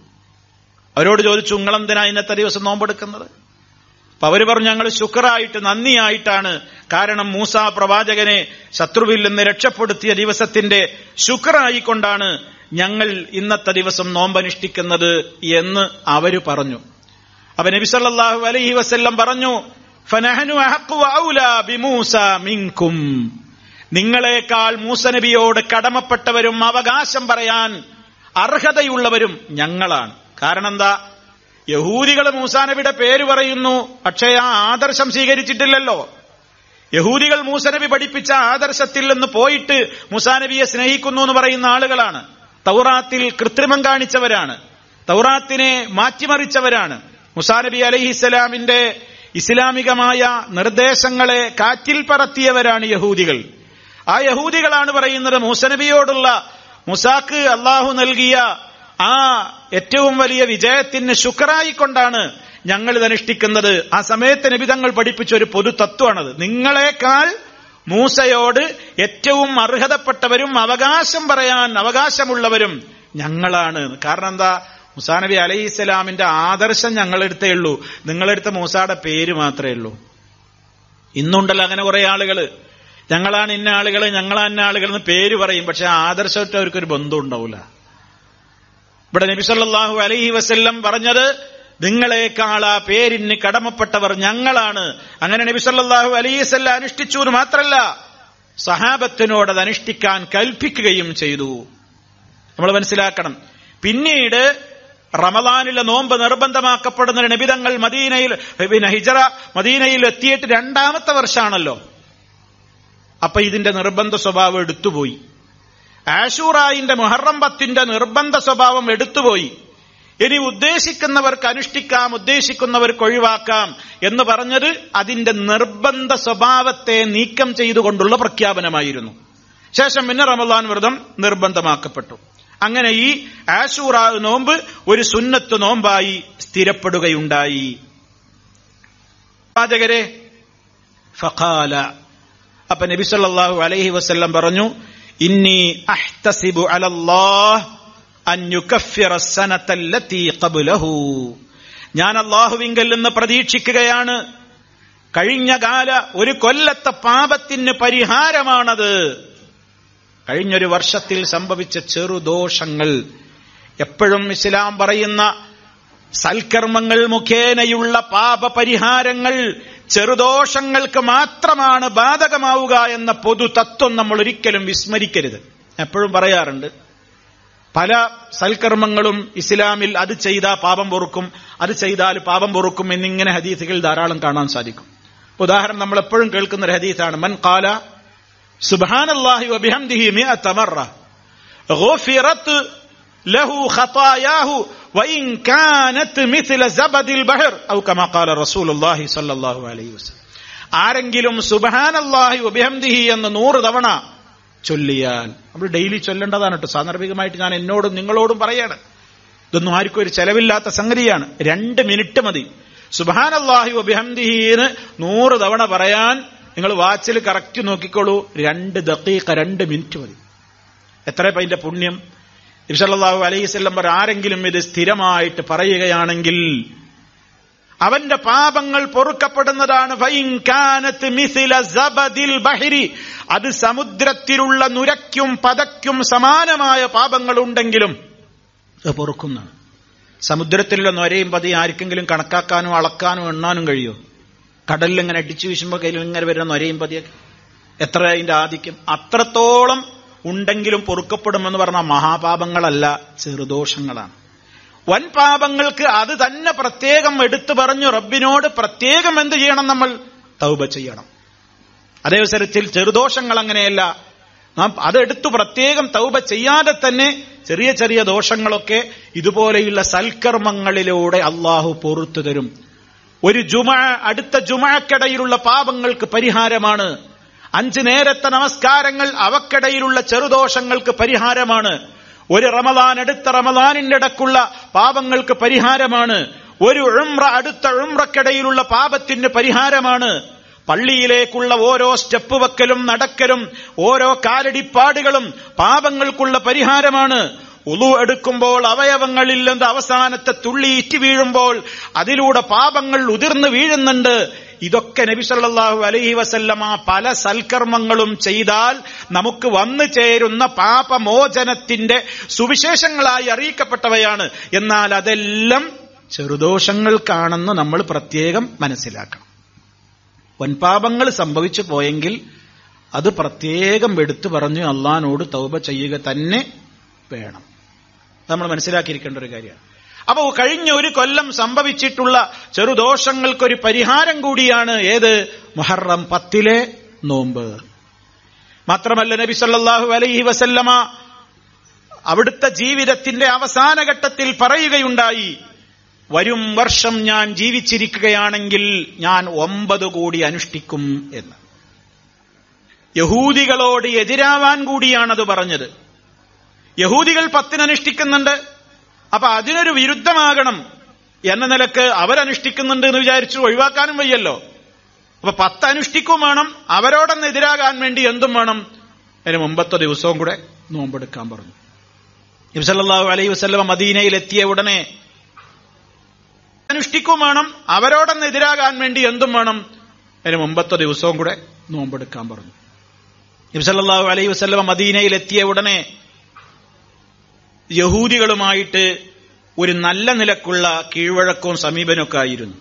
Speaker 1: അവരോട് ചോദിച്ചു നിങ്ങളെന്തിനാ ഇന്നത്തെ ദിവസം നോമ്പെടുക്കുന്നത് അപ്പൊ അവര് പറഞ്ഞു ഞങ്ങൾ ശുക്രായിട്ട് നന്ദിയായിട്ടാണ് കാരണം മൂസ പ്രവാചകനെ ശത്രുവിൽ നിന്ന് രക്ഷപ്പെടുത്തിയ ദിവസത്തിന്റെ ശുക്രായിക്കൊണ്ടാണ് ഞങ്ങൾ ഇന്നത്തെ ദിവസം നോമ്പനുഷ്ഠിക്കുന്നത് എന്ന് അവര് പറഞ്ഞു അപ്പൊ നബിസല്ലാഹു അലൈഹി വസ്ല്ലം പറഞ്ഞു ഫനഹനു അഹഖു ഔലാ ബിമൂസ മിൻകും നിങ്ങളെക്കാൾ മൂസനബിയോട് കടമപ്പെട്ടവരും അവകാശം പറയാൻ അർഹതയുള്ളവരും ഞങ്ങളാണ് കാരണം എന്താ യഹൂദികൾ മൂസാനബിയുടെ പേര് പറയുന്നു പക്ഷേ ആ ആദർശം സ്വീകരിച്ചിട്ടില്ലല്ലോ യഹൂദികൾ മൂസനബി പഠിപ്പിച്ച ആദർശത്തിൽ നിന്ന് പോയിട്ട് മൂസാനബിയെ സ്നേഹിക്കുന്നു എന്ന് പറയുന്ന ആളുകളാണ് തൗറാത്തിൽ കൃത്രിമം കാണിച്ചവരാണ് തൗറാത്തിനെ മാറ്റിമറിച്ചവരാണ് മുസാനബി അലഹിസ്സലാമിന്റെ ഇസ്ലാമികമായ നിർദ്ദേശങ്ങളെ കാറ്റിൽ പറത്തിയവരാണ് യഹൂദികൾ ആ യഹൂദികളാണ് പറയുന്നത് മൂസനബിയോടുള്ള മുസാക്ക് അള്ളാഹു നൽകിയ ആ ഏറ്റവും വലിയ വിജയത്തിന് ശുക്രായിക്കൊണ്ടാണ് ഞങ്ങൾ ഇത് അനുഷ്ഠിക്കുന്നത് ആ സമയത്ത് നിബിതങ്ങൾ പഠിപ്പിച്ച ഒരു പൊതു തത്വമാണത് നിങ്ങളെക്കാൾ മൂസയോട് ഏറ്റവും അർഹതപ്പെട്ടവരും അവകാശം പറയാൻ അവകാശമുള്ളവരും ഞങ്ങളാണ് കാരണം എന്താ മുസാനബി അലൈഹി ഇസ്ലാമിന്റെ ആദർശം ഞങ്ങളെടുത്തേ ഉള്ളൂ നിങ്ങളെടുത്ത മൂസായുടെ പേര് മാത്രമേ ഉള്ളൂ ഇന്നുണ്ടല്ലോ അങ്ങനെ കുറെ ആളുകള് ഞങ്ങളാണ് ഇന്ന ആളുകൾ ഞങ്ങളാണ് ഇന്ന ആളുകൾ എന്ന് പേര് പറയും പക്ഷെ ആദർശമായിട്ട് അവർക്കൊരു ബന്ധം ഉണ്ടാവില്ല ഇവിടെ നബി സല്ലല്ലാഹു അലൈഹി വസല്ലം പറഞ്ഞത് നിങ്ങളെക്കാൾ ആ പേരിന് കടമപ്പെട്ടവർ ഞങ്ങളാണ് അങ്ങനെ നബി സല്ലല്ലാഹു അലൈഹി വസല്ലം അനുഷ്ഠിച്ചു എന്ന് മാത്രല്ല സഹാബത്തിനോട് അത് അനുഷ്ഠിക്കാൻ കൽപ്പിക്കുകയും ചെയ്തു നമ്മൾ മനസ്സിലാക്കണം പിന്നീട് റമദാനിലെ നോമ്പ് നിർബന്ധമാക്കപ്പെടുന്ന നബിതങ്ങൾ മദീനയിൽ പിന്നെ ഹിജറ മദീനയിൽ എത്തിയിട്ട് രണ്ടാമത്തെ വർഷമാണല്ലോ അപ്പൊ ഇതിന്റെ നിർബന്ധ സ്വഭാവം എടുത്തുപോയി ആഷൂറായിന്റെ മുഹറം പത്തിന്റെ നിർബന്ധ സ്വഭാവം എടുത്തുപോയി ഇനി ഉദ്ദേശിക്കുന്നവർക്ക് അനുഷ്ഠിക്കാം ഉദ്ദേശിക്കുന്നവർക്ക് ഒഴിവാക്കാം എന്ന് പറഞ്ഞത് അതിന്റെ നിർബന്ധ സ്വഭാവത്തെ നീക്കം ചെയ്തുകൊണ്ടുള്ള പ്രഖ്യാപനമായിരുന്നു ശേഷം പിന്നെ റമദാൻ വ്രതം നിർബന്ധമാക്കപ്പെട്ടു അങ്ങനെ ഈ ആഷൂറ നോമ്പ് ഒരു സുന്നത്ത് നോമ്പായി സ്ഥിരപ്പെടുകയുണ്ടായി പാചകരെ ഫഖാല അപ്പൊ നബി സല്ലല്ലാഹു അലൈഹി വസല്ലം പറഞ്ഞു ഇന്നി അഹ്തസിബു അലല്ലാഹ് അൻ യുകഫിറ സനത്തല്ലത്തി ഖബ്ലഹു ഞാൻ അള്ളാഹുവിങ്കൽ നിന്ന് പ്രതീക്ഷിക്കുകയാണ് കഴിഞ്ഞ കാല ഒരു കൊല്ലത്തെ പാപത്തിന് പരിഹാരമാണത് കഴിഞ്ഞൊരു വർഷത്തിൽ സംഭവിച്ച ചെറുദോഷങ്ങൾ എപ്പോഴും ഇസ്ലാം പറയുന്ന സൽക്കർമ്മങ്ങൾ മുഖേനയുള്ള പാപപരിഹാരങ്ങൾ ചെറുദോഷങ്ങൾക്ക് മാത്രമാണ് ബാധകമാവുക എന്ന പൊതു തത്വം നമ്മൾ ഒരിക്കലും വിസ്മരിക്കരുത് എപ്പോഴും പറയാറുണ്ട് പല സൽക്കർമ്മങ്ങളും ഇസ്ലാമിൽ അത് ചെയ്താൽ പാപം പൊറുക്കും അത് ചെയ്താൽ പാപം പൊറുക്കും എന്നിങ്ങനെ ഹദീസുകൾ ധാരാളം കാണാൻ സാധിക്കും ഉദാഹരണം നമ്മൾ എപ്പോഴും കേൾക്കുന്ന ഒരു ഹദീസാണ് മൻ കാല സുബാനല്ലാഹി വബിഹംദിഹി മിഅത മറ غفرت له خطاياه وإن كانت مثل زبد البحر أو كما قال رسول الله صلى الله عليه وسلم ആരെങ്കിലും സുബഹാനല്ലാഹി വബിഹംദിഹി എന്ന് നൂറ് തവണ ചൊല്ലിയാൽ നമ്മൾ ഡെയിലി ചൊല്ലേണ്ടതാണ് കേട്ടോ സാന്ദർഭികമായിട്ട് ഞാൻ എന്നോടും നിങ്ങളോടും പറയാണ് ഇതൊന്നും ആർക്കും ഒരു ചെലവില്ലാത്ത സംഗതിയാണ് രണ്ട് മിനിറ്റ് മതി സുബാനല്ലാഹി വബിഹംദിഹിന്ന് നൂറ് തവണ പറയാൻ നിങ്ങൾ വാച്ചിൽ കറക്റ്റ് നോക്കിക്കോളൂ രണ്ട് ദക്കീക്ക രണ്ട് മിനിറ്റ് മതി എത്ര അതിന്റെ പുണ്യം ഇബ്സല്ലാഹു അലൈഹിസ്ലം പറ ആരെങ്കിലും ഇത് സ്ഥിരമായിട്ട് പറയുകയാണെങ്കിൽ അവന്റെ പാപങ്ങൾ പൊറുക്കപ്പെടുന്നതാണ് അത് സമുദ്രത്തിലുള്ള നുരയ്ക്കും പതയ്ക്കും സമാനമായ പാപങ്ങൾ ഉണ്ടെങ്കിലും അത് പൊറുക്കുന്നതാണ് സമുദ്രത്തിലുള്ള നൊരയും പതി ആർക്കെങ്കിലും കണക്കാക്കാനോ അളക്കാനോ എണ്ണാനും കഴിയുമോ കടലിൽ ഇങ്ങനെ അടിച്ചു വീശുമ്പോൾ കയ്യിൽ ഇങ്ങനെ വരുന്ന നൊരയും പതിയൊക്കെ എത്ര അതിന്റെ ആധിക്യം അത്രത്തോളം ഉണ്ടെങ്കിലും പൊറുക്കപ്പെടുമെന്ന് പറഞ്ഞ മഹാപാപങ്ങളല്ല ചെറുദോഷങ്ങളാണ് വൻ പാപങ്ങൾക്ക് അത് തന്നെ പ്രത്യേകം എടുത്തു പറഞ്ഞു റബ്ബിനോട് പ്രത്യേകം എന്ത് ചെയ്യണം നമ്മൾ തൗബ ചെയ്യണം അതേ അവസരത്തിൽ ചെറുദോഷങ്ങൾ അങ്ങനെയല്ല നാം അതെടുത്തു പ്രത്യേകം തൗബ ചെയ്യാതെ തന്നെ ചെറിയ ചെറിയ ദോഷങ്ങളൊക്കെ ഇതുപോലെയുള്ള സൽക്കർമ്മങ്ങളിലൂടെ അള്ളാഹു പൊറത്തു തരും ഒരു ജുമ അടുത്ത ജുമക്കിടയിലുള്ള പാപങ്ങൾക്ക് പരിഹാരമാണ് അഞ്ചു നേരത്തെ നമസ്കാരങ്ങൾ അവക്കിടയിലുള്ള ചെറുദോഷങ്ങൾക്ക് പരിഹാരമാണ് ഒരു റമദാൻ അടുത്ത റമദാനിന്റെ ഇടക്കുള്ള പാപങ്ങൾക്ക് പരിഹാരമാണ് ഒരു ഉംറ അടുത്ത ഉംറക്കിടയിലുള്ള പാപത്തിന് പരിഹാരമാണ് പള്ളിയിലേക്കുള്ള ഓരോ സ്റ്റെപ്പ് വെക്കലും നടക്കലും ഓരോ കാലടിപ്പാടുകളും പാപങ്ങൾക്കുള്ള പരിഹാരമാണ് ഉളു എടുക്കുമ്പോൾ അവയവങ്ങളിൽ നിന്ന് അവസാനത്തെ തുള്ളി ഇറ്റി വീഴുമ്പോൾ അതിലൂടെ പാപങ്ങൾ ഉതിർന്നു വീഴുന്നുണ്ട് ഇതൊക്കെ നബി സല്ലല്ലാഹു അലൈഹി വസല്ലമ പല സൽക്കർമ്മങ്ങളും ചെയ്താൽ നമുക്ക് വന്നു ചേരുന്ന പാപമോചനത്തിന്റെ സുവിശേഷങ്ങളായി അറിയിക്കപ്പെട്ടവയാണ് എന്നാൽ അതെല്ലാം ചെറുദോഷങ്ങൾക്കാണെന്ന് നമ്മൾ പ്രത്യേകം മനസ്സിലാക്കണം വൻപാപങ്ങൾ സംഭവിച്ചു പോയെങ്കിൽ അത് പ്രത്യേകം എടുത്തു പറഞ്ഞു അള്ളഹാനോട് തൗബ ചെയ്യുക തന്നെ വേണം നമ്മൾ മനസ്സിലാക്കിയിരിക്കേണ്ട ഒരു കാര്യമാണ് അപ്പോ കഴിഞ്ഞ ഒരു കൊല്ലം സംഭവിച്ചിട്ടുള്ള ചെറുദോഷങ്ങൾക്കൊരു പരിഹാരം കൂടിയാണ് ഏത് മുഹറം പത്തിലെ നോമ്പ് മാത്രമല്ല നബി സല്ലല്ലാഹു അലൈഹി വസല്ലമ അവിടുത്തെ ജീവിതത്തിന്റെ അവസാന ഘട്ടത്തിൽ പറയുകയുണ്ടായി വരും വർഷം ഞാൻ ജീവിച്ചിരിക്കുകയാണെങ്കിൽ ഞാൻ ഒമ്പത് കൂടി അനുഷ്ഠിക്കും എന്ന് യഹൂദികളോട് എതിരാവാൻ കൂടിയാണത് പറഞ്ഞത് യഹൂദികൾ പത്തിനനുഷ്ഠിക്കുന്നുണ്ട് അപ്പൊ അതിനൊരു വിരുദ്ധമാകണം എന്ന നിലക്ക് അവരനുഷ്ഠിക്കുന്നുണ്ട് എന്ന് വിചാരിച്ചു ഒഴിവാക്കാനും വയ്യല്ലോ അപ്പൊ പത്ത് അനുഷ്ഠിക്കും വേണം അവരോടൊന്ന് എതിരാകാൻ വേണ്ടി എന്തും വേണം അതിന് മുമ്പത്തെ ദിവസവും കൂടെ നോമ്പെടുക്കാൻ പറഞ്ഞു നബ്സല്ലാഹു അലൈഹി വസ്ലമ മദീനയിൽ എത്തിയ ഉടനെ അനുഷ്ഠിക്കും വേണം അവരോടൊന്ന് എതിരാകാൻ വേണ്ടി എന്തും വേണം അതിന് മുമ്പത്തെ ദിവസവും കൂടെ നോമ്പെടുക്കാൻ പറഞ്ഞു നബ്സല്ലാഹു അലൈഹി വസ്ലമ മദീനയിൽ എത്തിയ ഉടനെ യഹൂദികളുമായിട്ട് ഒരു നല്ല നിലക്കുള്ള കീഴ്വഴക്കവും സമീപനമൊക്കെ ആയിരുന്നു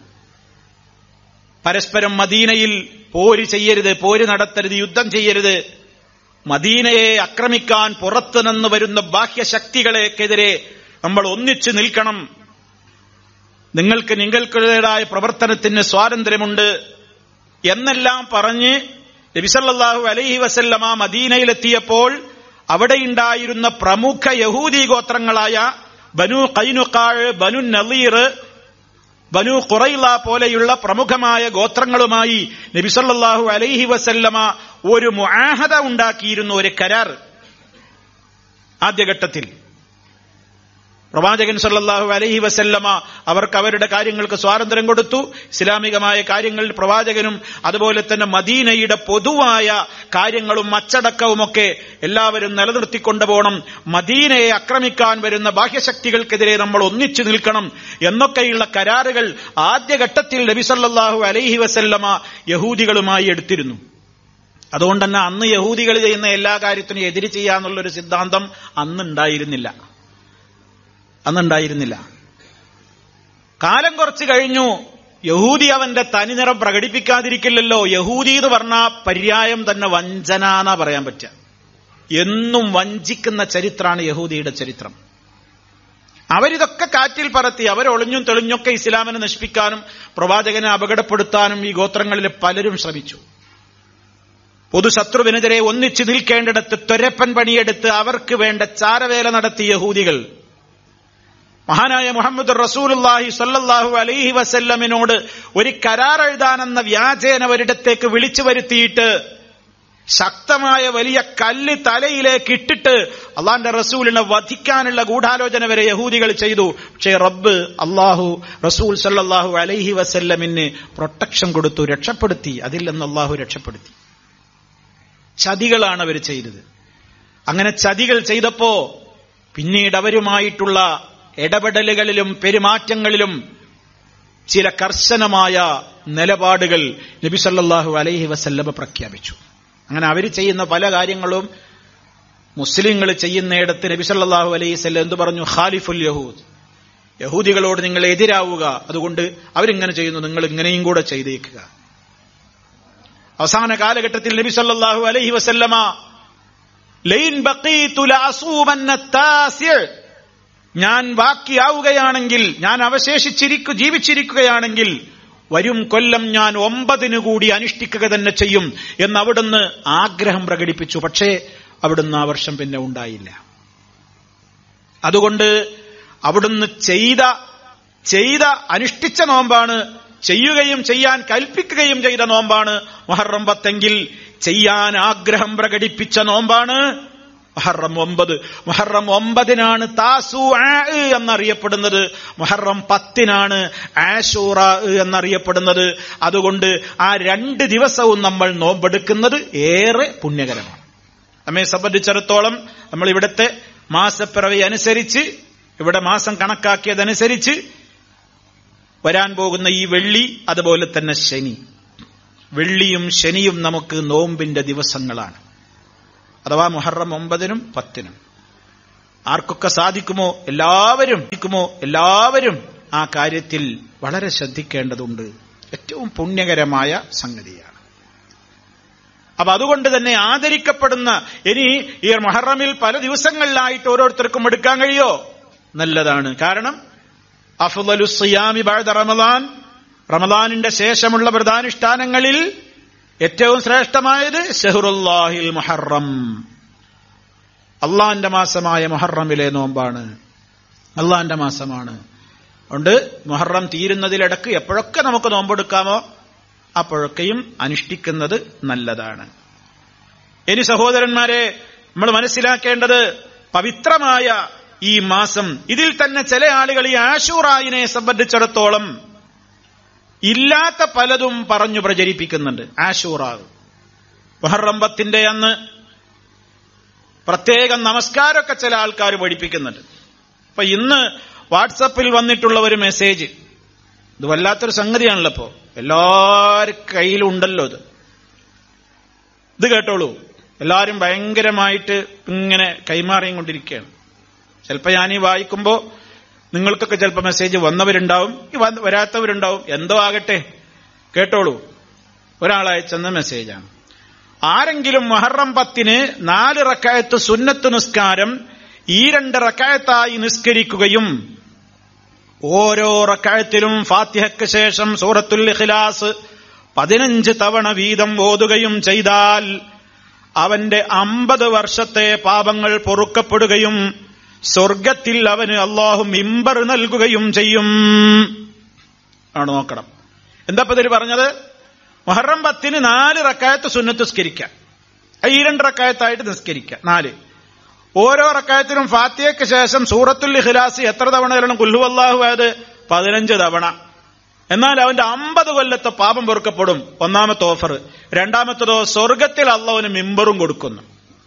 Speaker 1: പരസ്പരം മദീനയിൽ പോര് ചെയ്യരുത് പോര് നടത്തരുത് യുദ്ധം ചെയ്യരുത് മദീനയെ ആക്രമിക്കാൻ പുറത്തുനിന്ന് വരുന്ന ബാഹ്യശക്തികളെക്കെതിരെ നമ്മൾ ഒന്നിച്ചു നിൽക്കണം നിങ്ങൾക്ക് നിങ്ങൾക്കുടേതായ പ്രവർത്തനത്തിന് സ്വാതന്ത്ര്യമുണ്ട് എന്നെല്ലാം പറഞ്ഞ് നബിസല്ലാഹു അലൈഹി വസല്ലമ മദീനയിലെത്തിയപ്പോൾ അവിടെയുണ്ടായിരുന്ന പ്രമുഖ യഹൂദി ഗോത്രങ്ങളായ ബനു കൈനുക്കാഴ് ബനു നളീർ ബനു ഖുറൈല പോലെയുള്ള പ്രമുഖമായ ഗോത്രങ്ങളുമായി നബിസല്ലാഹു അലൈഹി വസല്ലമ ഒരു മുആഹദ ഉണ്ടാക്കിയിരുന്നു ഒരു കരാർ ആദ്യഘട്ടത്തിൽ പ്രവാചകൻ സല്ലല്ലാഹു അലൈഹി വസല്ലമ അവർക്ക് അവരുടെ കാര്യങ്ങൾക്ക് സ്വാതന്ത്ര്യം കൊടുത്തു ഇസ്ലാമികമായ കാര്യങ്ങളിൽ പ്രവാചകനും അതുപോലെ തന്നെ മദീനയുടെ പൊതുവായ കാര്യങ്ങളും അച്ചടക്കവുമൊക്കെ എല്ലാവരും നിലനിർത്തിക്കൊണ്ടുപോകണം മദീനയെ ആക്രമിക്കാൻ വരുന്ന ബാഹ്യശക്തികൾക്കെതിരെ നമ്മൾ ഒന്നിച്ചു നിൽക്കണം എന്നൊക്കെയുള്ള കരാറുകൾ ആദ്യഘട്ടത്തിൽ നബി സല്ലല്ലാഹു അലൈഹി വസല്ലമ യഹൂദികളുമായി എടുത്തിരുന്നു അതുകൊണ്ട് തന്നെ അന്ന് യഹൂദികൾ ചെയ്യുന്ന എല്ലാ കാര്യത്തിനും എതിര് ചെയ്യാന്നുള്ളൊരു സിദ്ധാന്തം അന്ന് ഉണ്ടായിരുന്നില്ല അന്നുണ്ടായിരുന്നില്ല കാലം കുറച്ച് കഴിഞ്ഞു യഹൂദി അവന്റെ തനിനിറം പ്രകടിപ്പിക്കാതിരിക്കില്ലല്ലോ യഹൂദി എന്ന് പറഞ്ഞ പര്യായം തന്നെ വഞ്ചന എന്നാ പറയാൻ പറ്റുക എന്നും വഞ്ചിക്കുന്ന ചരിത്രമാണ് യഹൂദിയുടെ ചരിത്രം അവരിതൊക്കെ കാറ്റിൽ പറത്തി അവരൊളിഞ്ഞും തെളിഞ്ഞൊക്കെ ഇസ്ലാമിനെ നശിപ്പിക്കാനും പ്രവാചകനെ അപകടപ്പെടുത്താനും ഈ ഗോത്രങ്ങളിലെ പലരും ശ്രമിച്ചു പൊതുശത്രുവിനെതിരെ ഒന്നിച്ചു നിൽക്കേണ്ടിടത്ത് ത്വരപ്പൻ പണിയെടുത്ത് അവർക്ക് വേണ്ട ചാരവേല നടത്തിയ യഹൂദികൾ മഹാനായ മുഹമ്മദ് റസൂലുല്ലാഹി സല്ലല്ലാഹു അലൈഹി വസല്ലമിനോട് ഒരു കരാർ എഴുതാനെന്ന വ്യാജേന ഒരിടത്തേക്ക് വിളിച്ചു വരുത്തിയിട്ട് ശക്തമായ വലിയ കല്ല് തലയിലേക്ക് ഇട്ടിട്ട് അള്ളാന്റെ റസൂലിനെ വധിക്കാനുള്ള ഗൂഢാലോചന വരെ യഹൂദികൾ ചെയ്തു പക്ഷേ റബ്ബ് അള്ളാഹു റസൂൽ സല്ലല്ലാഹു അലൈഹി വസല്ലമിന് പ്രൊട്ടക്ഷൻ കൊടുത്തു രക്ഷപ്പെടുത്തി അതിൽ നിന്ന് അള്ളാഹു രക്ഷപ്പെടുത്തി ചതികളാണ് അവർ ചെയ്തത് അങ്ങനെ ചതികൾ ചെയ്തപ്പോ പിന്നീട് അവരുമായിട്ടുള്ള ഇടപെടലുകളിലും പെരുമാറ്റങ്ങളിലും ചില കർശനമായ നിലപാടുകൾ നബി സല്ലല്ലാഹു അലൈഹി വസല്ലമ പ്രഖ്യാപിച്ചു അങ്ങനെ അവർ ചെയ്യുന്ന പല കാര്യങ്ങളും മുസ്ലിങ്ങൾ ചെയ്യുന്നിടത്ത് നബി സല്ലല്ലാഹു അലൈഹി വസല്ലം എന്ത് പറഞ്ഞു ഖാലിഫുൽ യഹൂദ് യഹൂദികളോട് നിങ്ങൾ എതിരാവുക അതുകൊണ്ട് അവരിങ്ങനെ ചെയ്യുന്നു നിങ്ങൾ ഇങ്ങനെയും കൂടെ ചെയ്തേക്കുക അവസാന കാലഘട്ടത്തിൽ നബി സല്ലല്ലാഹു അലൈഹി വസല്ലമ ലൈൻ ബഖീതു ലഅസൂമന്ന താസിഅ ഞാൻ ബാക്കിയാവുകയാണെങ്കിൽ ഞാൻ അവശേഷിച്ചിരിക്കു ജീവിച്ചിരിക്കുകയാണെങ്കിൽ വരും കൊല്ലം ഞാൻ ഒമ്പതിനു കൂടി അനുഷ്ഠിക്കുക തന്നെ ചെയ്യും എന്ന് അവിടുന്ന് ആഗ്രഹം പ്രകടിപ്പിച്ചു പക്ഷേ അവിടുന്ന് ആ വർഷം പിന്നെ ഉണ്ടായില്ല അതുകൊണ്ട് അവിടുന്ന് ചെയ്ത ചെയ്ത അനുഷ്ഠിച്ച നോമ്പാണ് ചെയ്യുകയും ചെയ്യാൻ കൽപ്പിക്കുകയും ചെയ്ത നോമ്പാണ് മൊഹറം പത്തെങ്കിൽ ചെയ്യാൻ ആഗ്രഹം പ്രകടിപ്പിച്ച നോമ്പാണ് മൊഹറം ഒമ്പത് മൊഹറം ഒമ്പതിനാണ് താസു എന്നറിയപ്പെടുന്നത് മൊഹറം പത്തിനാണ് ആഷൂറ എന്നറിയപ്പെടുന്നത് അതുകൊണ്ട് ആ രണ്ട് ദിവസവും നമ്മൾ നോമ്പെടുക്കുന്നത് ഏറെ പുണ്യകരമാണ് നമ്മെ സംബന്ധിച്ചിടത്തോളം നമ്മൾ ഇവിടുത്തെ മാസപ്പിറവി അനുസരിച്ച് ഇവിടെ മാസം കണക്കാക്കിയതനുസരിച്ച് വരാൻ പോകുന്ന ഈ വെള്ളി അതുപോലെ തന്നെ ശനി വെള്ളിയും ശനിയും നമുക്ക് നോമ്പിന്റെ ദിവസങ്ങളാണ് അഥവാ മുഹറം ഒമ്പതിനും പത്തിനും ആർക്കൊക്കെ സാധിക്കുമോ എല്ലാവരും സാധിക്കുമോ എല്ലാവരും ആ കാര്യത്തിൽ വളരെ ശ്രദ്ധിക്കേണ്ടതുണ്ട് ഏറ്റവും പുണ്യകരമായ സംഗതിയാണ് അപ്പൊ അതുകൊണ്ട് തന്നെ ആദരിക്കപ്പെടുന്ന ഇനി ഈ മൊഹറമിൽ പല ദിവസങ്ങളിലായിട്ട് ഓരോരുത്തർക്കും എടുക്കാൻ കഴിയോ നല്ലതാണ് കാരണം അഫ്ലു സിയാമി ബഅദ റമദാൻ റമദാനിന്റെ ശേഷമുള്ള പ്രധാനുഷ്ഠാനങ്ങളിൽ ഏറ്റവും ശ്രേഷ്ഠമായത് ഷെഹറുല്ലാഹിൽ മുഹറം അള്ളാന്റെ മാസമായ മുഹറമിലെ നോമ്പാണ് അള്ളാന്റെ മാസമാണ് അതുകൊണ്ട് മുഹറം തീരുന്നതിലിടക്ക് എപ്പോഴൊക്കെ നമുക്ക് നോമ്പെടുക്കാമോ അപ്പോഴൊക്കെയും അനുഷ്ഠിക്കുന്നത് നല്ലതാണ് ഇനി സഹോദരന്മാരെ നമ്മൾ മനസ്സിലാക്കേണ്ടത് പവിത്രമായ ഈ മാസം ഇതിൽ തന്നെ ചില ആളുകൾ ഈ ആഷൂറായിനെ സംബന്ധിച്ചിടത്തോളം ഇല്ലാത്ത പലതും പറഞ്ഞു പ്രചരിപ്പിക്കുന്നുണ്ട് ആഷൂറാവ് മുഹറമ്പത്തിന്റെ അന്ന് പ്രത്യേകം നമസ്കാരമൊക്കെ ചില ആൾക്കാർ പഠിപ്പിക്കുന്നുണ്ട് അപ്പൊ ഇന്ന് വാട്സപ്പിൽ വന്നിട്ടുള്ള ഒരു മെസ്സേജ് ഇത് വല്ലാത്തൊരു സംഗതിയാണല്ലോ ഇപ്പോ എല്ലാവരും കയ്യിലുണ്ടല്ലോ ഇത് ഇത് കേട്ടോളൂ എല്ലാവരും ഭയങ്കരമായിട്ട് ഇങ്ങനെ കൈമാറിയും കൊണ്ടിരിക്കുകയാണ് ചിലപ്പോൾ ഞാൻ ഈ വായിക്കുമ്പോൾ നിങ്ങൾക്കൊക്കെ ചിലപ്പോൾ മെസ്സേജ് വന്നവരുണ്ടാവും ഈ വന്ന് വരാത്തവരുണ്ടാവും എന്തോ ആകട്ടെ കേട്ടോളൂ ഒരാൾ അയച്ചെന്ന മെസ്സേജാണ് ആരെങ്കിലും മഹറം പത്തിന് നാല് റക്കായത്ത് സുന്നത്ത് നിസ്കാരം ഈ രണ്ട് റക്കായത്തായി നിസ്കരിക്കുകയും ഓരോ റക്കായത്തിലും ഫാത്തിഹയ്ക്ക് ശേഷം സൂറത്തുൽ ഇഖ്ലാസ് പതിനഞ്ച് തവണ വീതം ഓതുകയും ചെയ്താൽ അവന്റെ അമ്പത് വർഷത്തെ പാപങ്ങൾ പൊറുക്കപ്പെടുകയും സ്വർഗത്തിൽ അവന് അള്ളാഹു മിമ്പർ നൽകുകയും ചെയ്യും ആണ് നോക്കണം എന്താ ഇതിൽ പറഞ്ഞത് മൊഹറം പത്തിന് നാല് റക്കായത്ത് സുന്നത്ത് നിസ്കരിക്കാം ഈ രണ്ട് റക്കായത്തായിട്ട് നിസ്കരിക്കാം നാല് ഓരോ റക്കായത്തിനും ഫാത്തിയയ്ക്ക് ശേഷം സൂറത്തുൽ ഇഖ്ലാസ് എത്ര തവണ വരണം കുല്ലു അള്ളാഹു ആയത് പതിനഞ്ച് തവണ എന്നാൽ അവന്റെ അമ്പത് കൊല്ലത്തെ പാപം പൊറുക്കപ്പെടും ഒന്നാമത്തെ ഓഫർ രണ്ടാമത്തതോ സ്വർഗത്തിൽ അള്ളാഹുവിന് മിമ്പറും കൊടുക്കുന്നു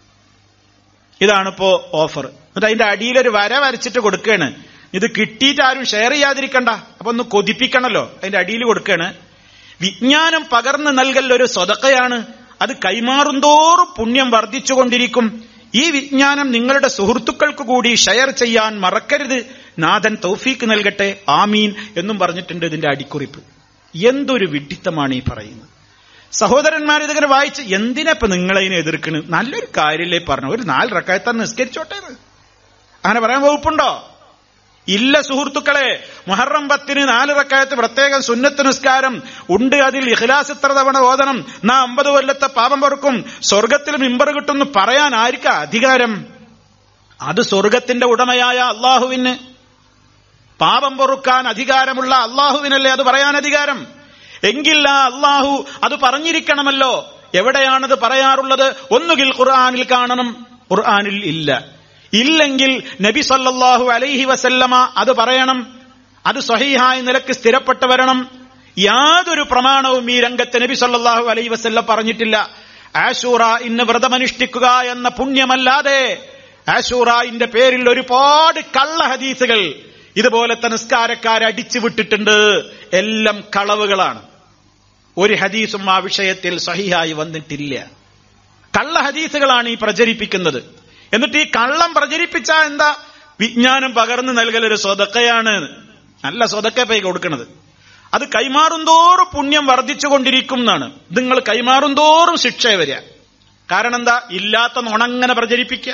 Speaker 1: ഇതാണിപ്പോ ഓഫർ എന്നിട്ട് അതിന്റെ അടിയിലൊരു വര വരച്ചിട്ട് കൊടുക്കുകയാണ് ഇത് കിട്ടിയിട്ട് ആരും ഷെയർ ചെയ്യാതിരിക്കണ്ട അപ്പൊ ഒന്ന് കൊതിപ്പിക്കണല്ലോ അതിന്റെ അടിയിൽ കൊടുക്കുകയാണ് വിജ്ഞാനം പകർന്നു നൽകൽ ഒരു സ്വതക്കയാണ് അത് കൈമാറുന്തോറും പുണ്യം വർദ്ധിച്ചുകൊണ്ടിരിക്കും ഈ വിജ്ഞാനം നിങ്ങളുടെ സുഹൃത്തുക്കൾക്ക് കൂടി ഷെയർ ചെയ്യാൻ മറക്കരുത് നാഥൻ തൗഫീക്ക് നൽകട്ടെ ആമീൻ എന്നും പറഞ്ഞിട്ടുണ്ട് ഇതിന്റെ അടിക്കുറിപ്പ് എന്തൊരു വിഡിത്തമാണ് ഈ പറയുന്നത് സഹോദരന്മാർ ഇതിങ്ങനെ വായിച്ച് എന്തിനപ്പൊ നിങ്ങളതിനെ എതിർക്കണ് നല്ലൊരു കാര്യല്ലേ പറഞ്ഞു ഒരു നാല് റക്കായത്താൻ നിസ്കരിച്ചോട്ടെ ഇത്. അങ്ങനെ പറയാൻ വകുപ്പുണ്ടോ ഇല്ല സുഹൃത്തുക്കളെ മുഹറം പത്തിന് നാല് റക്കായത്ത് പ്രത്യേകം സുന്നത്ത് നിസ്കാരം ഉണ്ട് അതിൽ ഇഖ്ലാസ് ഇത്ര തവണ ഓതണം നാ അമ്പത് കൊല്ലത്തെ പാപം പൊറുക്കും സ്വർഗത്തിൽ മിമ്പർ കിട്ടുമെന്ന് പറയാൻ ആർക്കാ അധികാരം അത് സ്വർഗത്തിന്റെ ഉടമയായ അള്ളാഹുവിന് പാപം പൊറുക്കാൻ അധികാരമുള്ള അള്ളാഹുവിനല്ലേ അത് പറയാൻ അധികാരം എങ്കിൽ ആ അള്ളാഹു അത് പറഞ്ഞിരിക്കണമല്ലോ എവിടെയാണത് പറയാറുള്ളത് ഒന്നുകിൽ ഖുർആാനിൽ കാണണം ഖുർആാനിൽ ഇല്ല ഇല്ലെങ്കിൽ നബി സല്ലല്ലാഹു അലൈഹി വസല്ലമ അത് പറയണം അത് സ്വഹീഹായ നിലക്ക് സ്ഥിരപ്പെട്ട് വരണം യാതൊരു പ്രമാണവും ഈ രംഗത്ത് നബി സല്ലല്ലാഹു അലൈഹി വസല്ലം പറഞ്ഞിട്ടില്ല ആശൂറ ഇന്ന് വ്രതമനുഷ്ഠിക്കുക എന്ന പുണ്യമല്ലാതെ ആശൂറായിന്റെ പേരിൽ ഒരുപാട് കള്ള ഹദീസുകൾ ഇതുപോലത്തെ നിസ്കാരക്കാരെ അടിച്ചു വിട്ടിട്ടുണ്ട് എല്ലാം കളവുകളാണ് ഒരു ഹദീസും ആ വിഷയത്തിൽ സഹിയായി വന്നിട്ടില്ല കള്ള ഹദീസുകളാണ് ഈ പ്രചരിപ്പിക്കുന്നത് എന്നിട്ട് ഈ കള്ളം പ്രചരിപ്പിച്ച എന്താ വിജ്ഞാനം പകർന്നു നൽകൽ ഒരു സ്വതക്കയാണ് നല്ല സ്വതക്ക പൈ കൊടുക്കുന്നത് അത് കൈമാറുന്തോറും പുണ്യം വർദ്ധിച്ചുകൊണ്ടിരിക്കും എന്നാണ് നിങ്ങൾ കൈമാറുന്തോറും ശിക്ഷ വരിക കാരണം എന്താ ഇല്ലാത്ത നുണങ്ങനെ പ്രചരിപ്പിക്കുക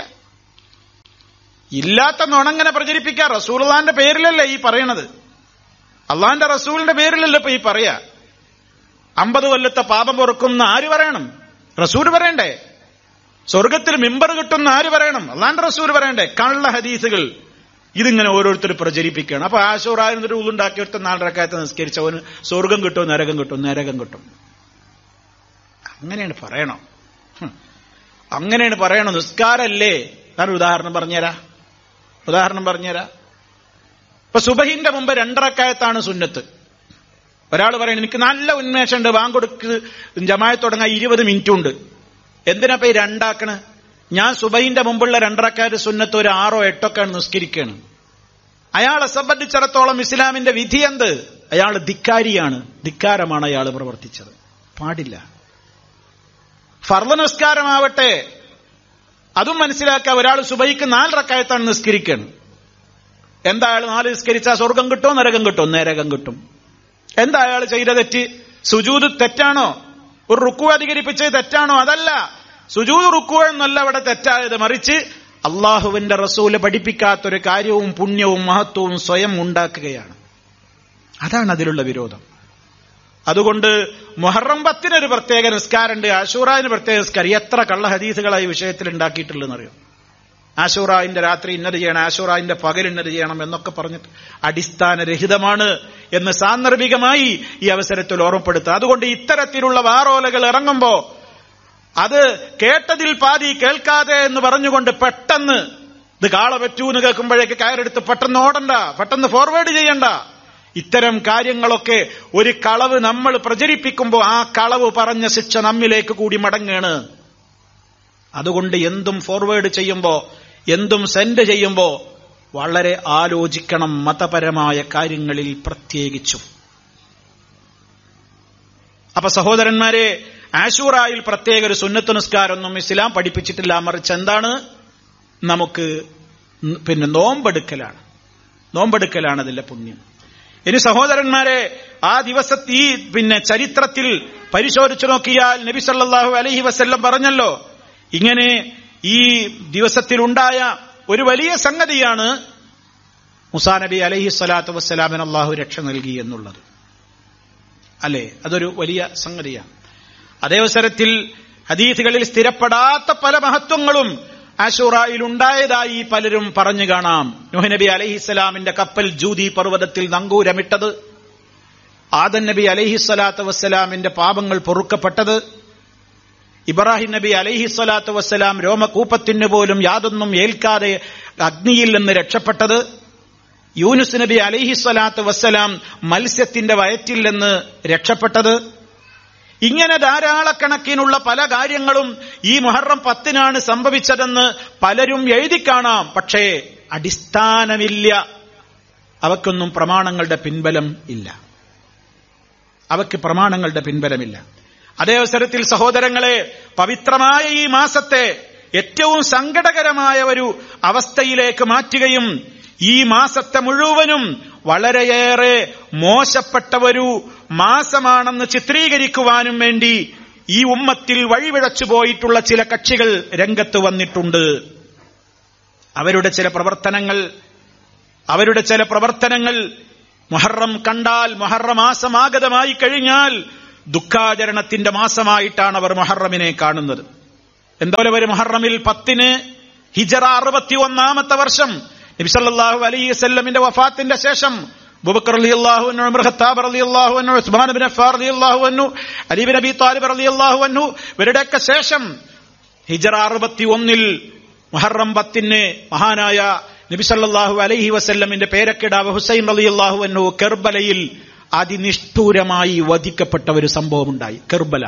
Speaker 1: ഇല്ലാത്ത നുണങ്ങനെ പ്രചരിപ്പിക്കുക റസൂൽദാന്റെ പേരിലല്ലേ ഈ പറയണത് അള്ളാന്റെ റസൂലിന്റെ പേരിലല്ലേ ഇപ്പൊ ഈ പറയാ അമ്പത് കൊല്ലത്തെ പാപം പൊറുക്കുന്ന ആര് പറയണം റസൂൽ പറയണ്ടേ സ്വർഗത്തിൽ മിമ്പർ കിട്ടുന്ന ആര് പറയണം അള്ളാന്റെ റസൂൽ പറയണ്ടേ കള്ള ഹദീസുകൾ ഇതിങ്ങനെ ഓരോരുത്തർ പ്രചരിപ്പിക്കുകയാണ് അപ്പൊ ആശൂറായിരുന്നൊരു ഊതുണ്ടാക്കി ഒരുത്ത നാലരക്കാലത്ത് നിസ്കരിച്ചവന് സ്വർഗം കിട്ടും നരകം കിട്ടും നരകം കിട്ടും അങ്ങനെയാണ് പറയണം ഹും. അങ്ങനെയാണ് പറയണം നിസ്കാരല്ലേ ഞാൻ ഉദാഹരണം പറഞ്ഞുതരാ ഉദാഹരണം പറഞ്ഞുതരാ ഇപ്പൊ സുബഹിന്റെ മുമ്പ് രണ്ടരക്കായത്താണ് സുന്നത്ത് ഒരാൾ പറയണം എനിക്ക് നല്ല ഉന്മേഷമുണ്ട് വാങ്കൊടുക്ക് ജമായത്ത് തുടങ്ങാൻ ഇരുപത് മിനിറ്റ് ഉണ്ട് എന്തിനാ ഈ രണ്ടാക്കണ് ഞാൻ സുബൈന്റെ മുമ്പുള്ള രണ്ടരക്കാര് സുന്നത്ത് ഒരു ആറോ എട്ടൊക്കെയാണ് നിസ്കരിക്കുകയാണ് അയാളെ സംബന്ധിച്ചിടത്തോളം ഇസ്ലാമിന്റെ വിധി എന്ത് അയാൾ ധിക്കാരിയാണ് ധിക്കാരമാണ് അയാൾ പ്രവർത്തിച്ചത് പാടില്ല ഫർള നിസ്കാരമാവട്ടെ അതും മനസ്സിലാക്കുക ഒരാൾ സുബൈക്ക് നാല് റക്കായത്താണ് നിസ്കരിക്കണം എന്താ അയാൾ നാല് നിസ്കരിച്ചാൽ സ്വർഗം കിട്ടുമോ നരകം കിട്ടും നരകം കിട്ടും എന്താ അയാൾ ചെയ്ത തെറ്റ് സുജൂത് തെറ്റാണോ ഒരു റുക്കു അധികരിപ്പിച്ചത് തെറ്റാണോ അതല്ല സുജൂത് റുക്കു എന്നല്ല അവിടെ തെറ്റായത് മറിച്ച് അള്ളാഹുവിന്റെ റസൂല് പഠിപ്പിക്കാത്തൊരു കാര്യവും പുണ്യവും മഹത്വവും സ്വയം ഉണ്ടാക്കുകയാണ് അതാണ് അതിലുള്ള വിരോധം അതുകൊണ്ട് മൊഹറം പത്തിനൊരു പ്രത്യേക നിസ്കാരമുണ്ട് ആശൂറാവിന് പ്രത്യേക നിസ്കാരം എത്ര കള്ള ഹദീസുകളായി വിഷയത്തിൽ ഉണ്ടാക്കിയിട്ടുള്ളതെന്നറിയോ ആശൂറാവിന്റെ രാത്രി ഇന്നത് ചെയ്യണം ആശൂറാവിന്റെ പകൽ ഇന്നത് ചെയ്യണം എന്നൊക്കെ പറഞ്ഞിട്ട് അടിസ്ഥാനരഹിതമാണ് എന്ന് സാന്ദർഭികമായി ഈ അവസരത്തിൽ ഓർമ്മപ്പെടുത്തുക അതുകൊണ്ട് ഇത്തരത്തിലുള്ള വാറോലകൾ ഇറങ്ങുമ്പോ അത് കേട്ടതിൽ പാതി കേൾക്കാതെ എന്ന് പറഞ്ഞുകൊണ്ട് പെട്ടെന്ന് ഇത് കാള പറ്റൂ എന്ന് കേൾക്കുമ്പോഴേക്ക് കയറെടുത്ത് പെട്ടെന്ന് ഓടണ്ട പെട്ടെന്ന് ഫോർവേഡ് ചെയ്യണ്ട ഇത്തരം കാര്യങ്ങളൊക്കെ ഒരു കളവ് നമ്മൾ പ്രചരിപ്പിക്കുമ്പോൾ ആ കളവ് പറഞ്ഞ ശിക്ഷ നമ്മിലേക്ക് കൂടി മടങ്ങാണ് അതുകൊണ്ട് എന്തും ഫോർവേഡ് ചെയ്യുമ്പോ എന്തും സെൻഡ് ചെയ്യുമ്പോ വളരെ ആലോചിക്കണം മതപരമായ കാര്യങ്ങളിൽ പ്രത്യേകിച്ചും അപ്പൊ സഹോദരന്മാരെ ആശൂറായിൽ പ്രത്യേക ഒരു സുന്നത്ത് നിസ്കാരമൊന്നും ഇസ്ലാം പഠിപ്പിച്ചിട്ടില്ല മറിച്ച് എന്താണ് നമുക്ക് പിന്നെ നോമ്പെടുക്കലാണ് നോമ്പെടുക്കലാണ് അതിന്റെ പുണ്യം ഇനി സഹോദരന്മാരെ ആ ദിവസത്തെ ഈ പിന്നെ ചരിത്രത്തിൽ പരിശോധിച്ചു നോക്കിയാൽ നബി സല്ലല്ലാഹു അലൈഹി വസല്ലം പറഞ്ഞല്ലോ ഇങ്ങനെ ഈ ദിവസത്തിൽ ഉണ്ടായ ഒരു വലിയ സംഗതിയാണ് മുസാ നബി അലൈഹി സ്വലാത്തു വസ്സലാമിന് അള്ളാഹു രക്ഷ നൽകി എന്നുള്ളത് അല്ലെ അതൊരു വലിയ സംഗതിയാണ് അതേ അവസരത്തിൽ ഹദീസുകളിൽ സ്ഥിരപ്പെടാത്ത പല മഹത്വങ്ങളും ആഷൂറായിൽ ഉണ്ടായതായി പലരും പറഞ്ഞു കാണാം നുഹ് നബി അലഹിസ്സലാമിന്റെ കപ്പൽ ജൂതി പർവ്വതത്തിൽ നങ്കൂരമിട്ടത് ആദൻ നബി അലഹിസ്വലാത്തു വസ്സലാമിന്റെ പാപങ്ങൾ പൊറുക്കപ്പെട്ടത് ഇബ്രാഹിം നബി അലഹിസ്വലാത്തു വസ്സലാം രോമകൂപ്പത്തിന് പോലും യാതൊന്നും ഏൽക്കാതെ അഗ്നിയിൽ നിന്ന് രക്ഷപ്പെട്ടത് യൂനുസ് നബി അലഹിസ്വലാത്തു വസ്സലാം മത്സ്യത്തിന്റെ വയറ്റിൽ നിന്ന് രക്ഷപ്പെട്ടത് ഇങ്ങനെ ധാരാളക്കണക്കിനുള്ള പല കാര്യങ്ങളും ഈ മുഹറം പത്തിനാണ് സംഭവിച്ചതെന്ന് പലരും എഴുതി കാണാം പക്ഷേ അടിസ്ഥാനമില്ല അവക്കൊന്നും പ്രമാണങ്ങളുടെ പിൻബലം ഇല്ല അവയ്ക്ക് പ്രമാണങ്ങളുടെ പിൻബലമില്ല അതേ അവസരത്തിൽ സഹോദരങ്ങളെ പവിത്രമായ ഈ മാസത്തെ ഏറ്റവും സങ്കടകരമായ ഒരു അവസ്ഥയിലേക്ക് മാറ്റുകയും ഈ മാസത്തെ മുഴുവനും വളരെയേറെ മോശപ്പെട്ട ഒരു മാസമാണെന്ന് ചിത്രീകരിക്കുവാനും വേണ്ടി ഈ ഉമ്മത്തിൽ വഴിവിഴച്ചു പോയിട്ടുള്ള ചില കക്ഷികൾ രംഗത്ത് വന്നിട്ടുണ്ട് അവരുടെ ചില പ്രവർത്തനങ്ങൾ അവരുടെ ചില പ്രവർത്തനങ്ങൾ മുഹറം കണ്ടാൽ മുഹറ മാസമാഗതമായി കഴിഞ്ഞാൽ ദുഃഖാചരണത്തിന്റെ മാസമായിട്ടാണ് അവർ മുഹറമിനെ കാണുന്നത് എന്തോലെ ഒരു മുഹറമിൽ പത്തിന് ഹിജറ അറുപത്തി ഒന്നാമത്തെ വർഷം നബിസല്ലാഹു അലൈഹി വസല്ലമിന്റെ വഫാത്തിന്റെ ശേഷം ബുബക്കർ അലി അള്ളാഹു അന്നു ഉമർ ഖത്താബ് റലി അള്ളാഹു അന്നു ഉസ്മാൻ ബിൻ അഫാർ റലി അള്ളാഹു അന്നു അലി ബിൻ അബി താലിബ് റലി അള്ളാഹു അന്നു ഇവരുടെയൊക്കെ ശേഷം ഹിജറ അറുപത്തി ഒന്നിൽ മുഹറം പത്തിന് മഹാനായ നബിസല്ലാഹു അലൈഹി വസല്ലമിന്റെ പേരക്കിടാവ് ഹുസൈൻ റലി അള്ളാഹു അന്നു കെർബലയിൽ അതിനിഷ്ഠൂരമായി വധിക്കപ്പെട്ട ഒരു സംഭവമുണ്ടായി കെർബല